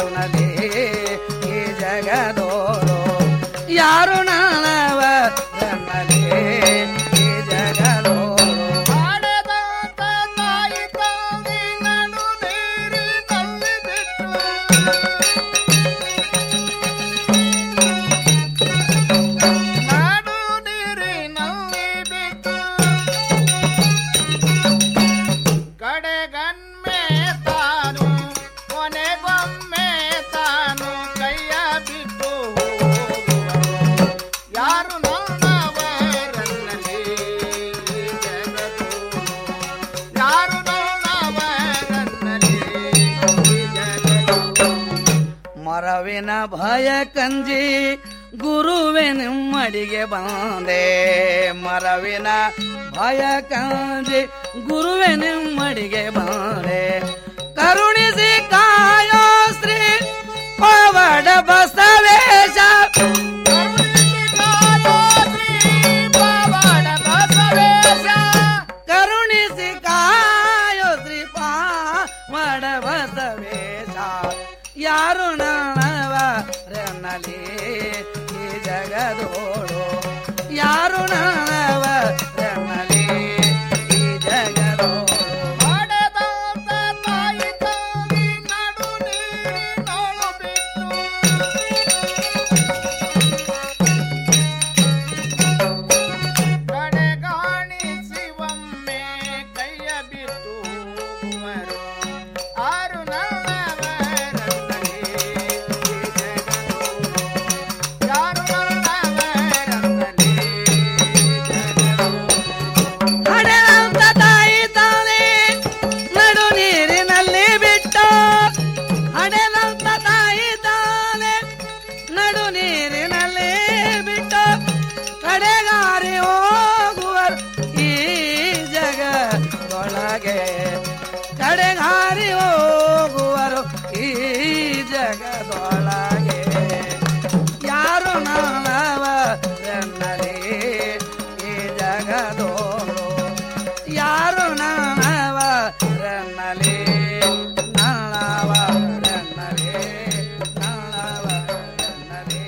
ನಾಣವರನಲಿ ಈ ಜಗದೋಳು ಯಾರು ನಾಣವರನಲಿ ಮರವಿನ ಭಯ ಕಂಜಿ ಗುರುವೆ ನಿಮ್ಮಡಿಗೆ ಬಂದೆ ಮರವಿನ ಭಯ ಕಂಜಿ ಗುರುವೆ ನಿಮ್ಮಡಿಗೆ ಬಂದೆ ಕರುಣಿಸಿ ಕಾಯೋ ಶ್ರೀ ಪವಡ ಬಸವೇಶ ಕರುಣಿಸಿ ಕಾಯೋ ಶ್ರೀ ಪವಡ ಬಸವೇಶ ಯಾರು ನಾಣವ ರನ್ನಲಿ ಈ ಜಗದೋಡು ಯಾರು ನಾಣವ ರನ್ನಲಿ ಈ ಜಗದೋಡು ಕಡೆಗಾಣಿಸಿವೊಮ್ಮೆ ಕೈಯ ಬಿಟ್ಟು ಹೋಗುವರು ಆರು ನನ್ನವರನ್ನಲಿ ಯಾರು ನನ್ನವರನ್ನಲಿ ಹಡೆದಂತ ತಾಯಿ ತಾನೆ ನಡು ನೀರಿನಲ್ಲಿ ಬಿಟ್ಟು ಹಡೆದಂತ ತಾಯಿ ತಾನೆ ನಡು ನೀರಿನಲ್ಲಿ ಬಿಟ್ಟು ಕಡೆಗಾರಿ ಹೋಗುವರು ಈ ಜಗದೊಳಗೆ ಕಡೆಗಾರಿ ಹೋಗುವರು ಈ ಜಗದೊಳಗೆ ಯಾರು ನಾನವರನ್ನಲಿ ಈ ಜಗದೋಳು ಯಾರು ನಾನವರನ್ನಲಿ ನಾನವರನ್ನಲಿ ನಾನವರನ್ನಲಿ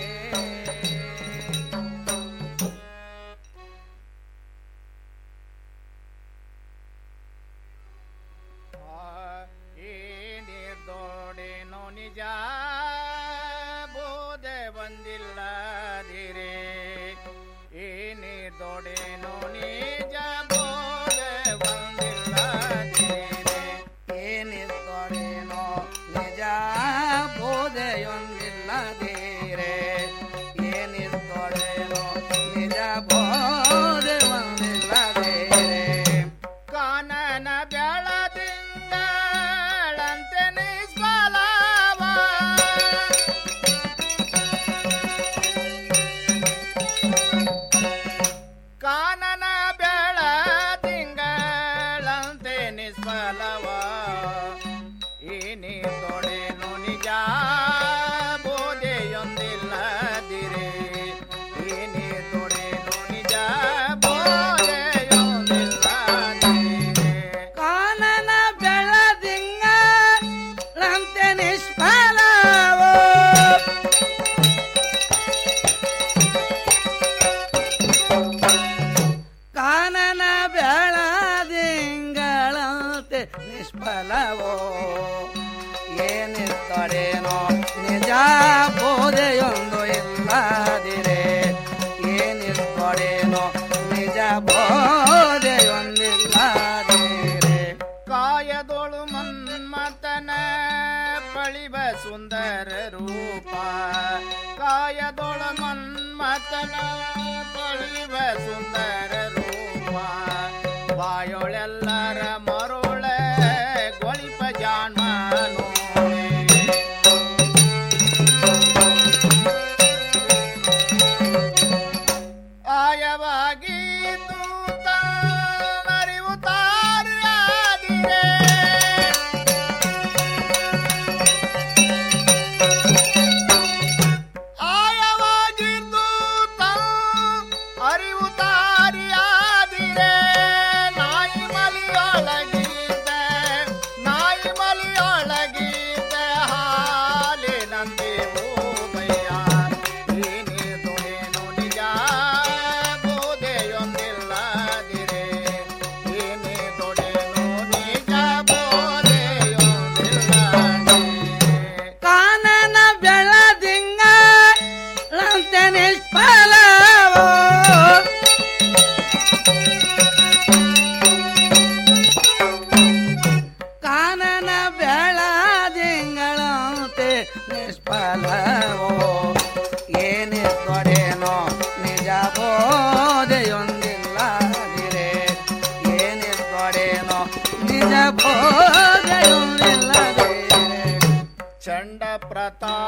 ಏನಿರ್ದೋಡೇನೋ ನಿಜ ಬೋಧೆ ಬಂದಿಲ್ಲದಿರೇ ಏನಿರ್ದೋಡೇನೋ ನಿಜ ಬೋಧೆ ಬಂದಿಲ್ಲದಿರೇ ಏನಿರ್ದೊಡೇನೋ ನಿಜ ಬೋಧೆಯೊಂದಿಲ್ಲದಿರೇ ಏನಿರ್ದೊಡೇನೋ ನಿಜ ಬೋಧೆ ಒಂದಿಲ್ಲದಿರೇ ಕಾನನ ಬೆಳದಿಂಗಳಂತೆ ನಿಷ್ಫಲವ ಕಾನನ ಬೆಳದಿಂಗಳಂತೆ ನಿಷ್ಫಲವ ಏನೇ ತೊಡೆನು ನಿಜ ಬೋಧೆಯೊಂದಿಲ್ಲದಿರೇ ಏನೇ ತೊಡೆನು ನಿಜ ಬೋಧೆಯೊಂದಿಲ್ಲದಿರೇ ಕಾನನ ಬೆಳದಿಂಗಳಂತೆ ನಿಷ್ಫಲವೋ ಕಾನನ ಬೆಳದಿಂಗಳಂತೆ ನಿಷ್ಫಲವೋ ಏನಿರ್ತಡೇನೋ ನಿಜ ಬೋಧೆಯೊಂದು ಇಲ್ಲದಿರೇ ಏನಿರ್ತಡೇನೋ ನಿಜ ಬೋಧೆಯೊಂದಿಲ್ಲದಿರೇ ಕಾಯದೊಳು ಮನ್ಮತನ ಪಳಿವ ಸುಂದರ ರೂಪ ಕಾಯದೊಳು ಮನ್ಮತನ ಪಳಿವ ಸುಂದರ ರೂಪ ಬಾಯೊಳೆಲ್ಲರ ಮರುಳ ಗೊಳಿಪ ಜಾಣ್ಮನು ಆಯವಾಗಿ ತೂತ ಮರಿವು ತಾರಾದಿರೇ ಆಯವಾಗಿದ್ದು ಅರಿವು ತಾರಿಯಾದಿರೆ ನಾಯಿ ಮಲಿಯೊಳಗಿದ್ದೆ ನಾಯಿ ಮಲಿಯೊಳಗಿದ್ದೆ ಹಾಲಿನಂತೆ ಹೋಗಯ್ಯ ಏನೇ ತೊಡೇನು ನಿಜ ಬೋಧೆಯೊಂದಿಲ್ಲದಿರೆ ಏನೇ ತೊಡೇನು ನಿಜ ಬೋಧೆಯೊಂದಿಲ್ಲದಿರೆ ಕಾನನ ಬೆಳದಿಂಗಳಂತೆ ನಿಷ್ಫಲವೋ ಕಾನನ ಬೆಳದಿಂಗಳಂತೆ ನಿಷ್ಫಲವೋ ಏನಿರ್ಕೊಡೇನೋ ನಿಜ ಬೋಧೆಯೊಂದಿಲ್ಲದಿರೇ ಏನಿರ್ಕೊಡೇನೋ ನಿಜ ಬೋಧೆಯೊಂದಿಲ್ಲದಿರೇ ಚಂಡ ಪ್ರತಾಪ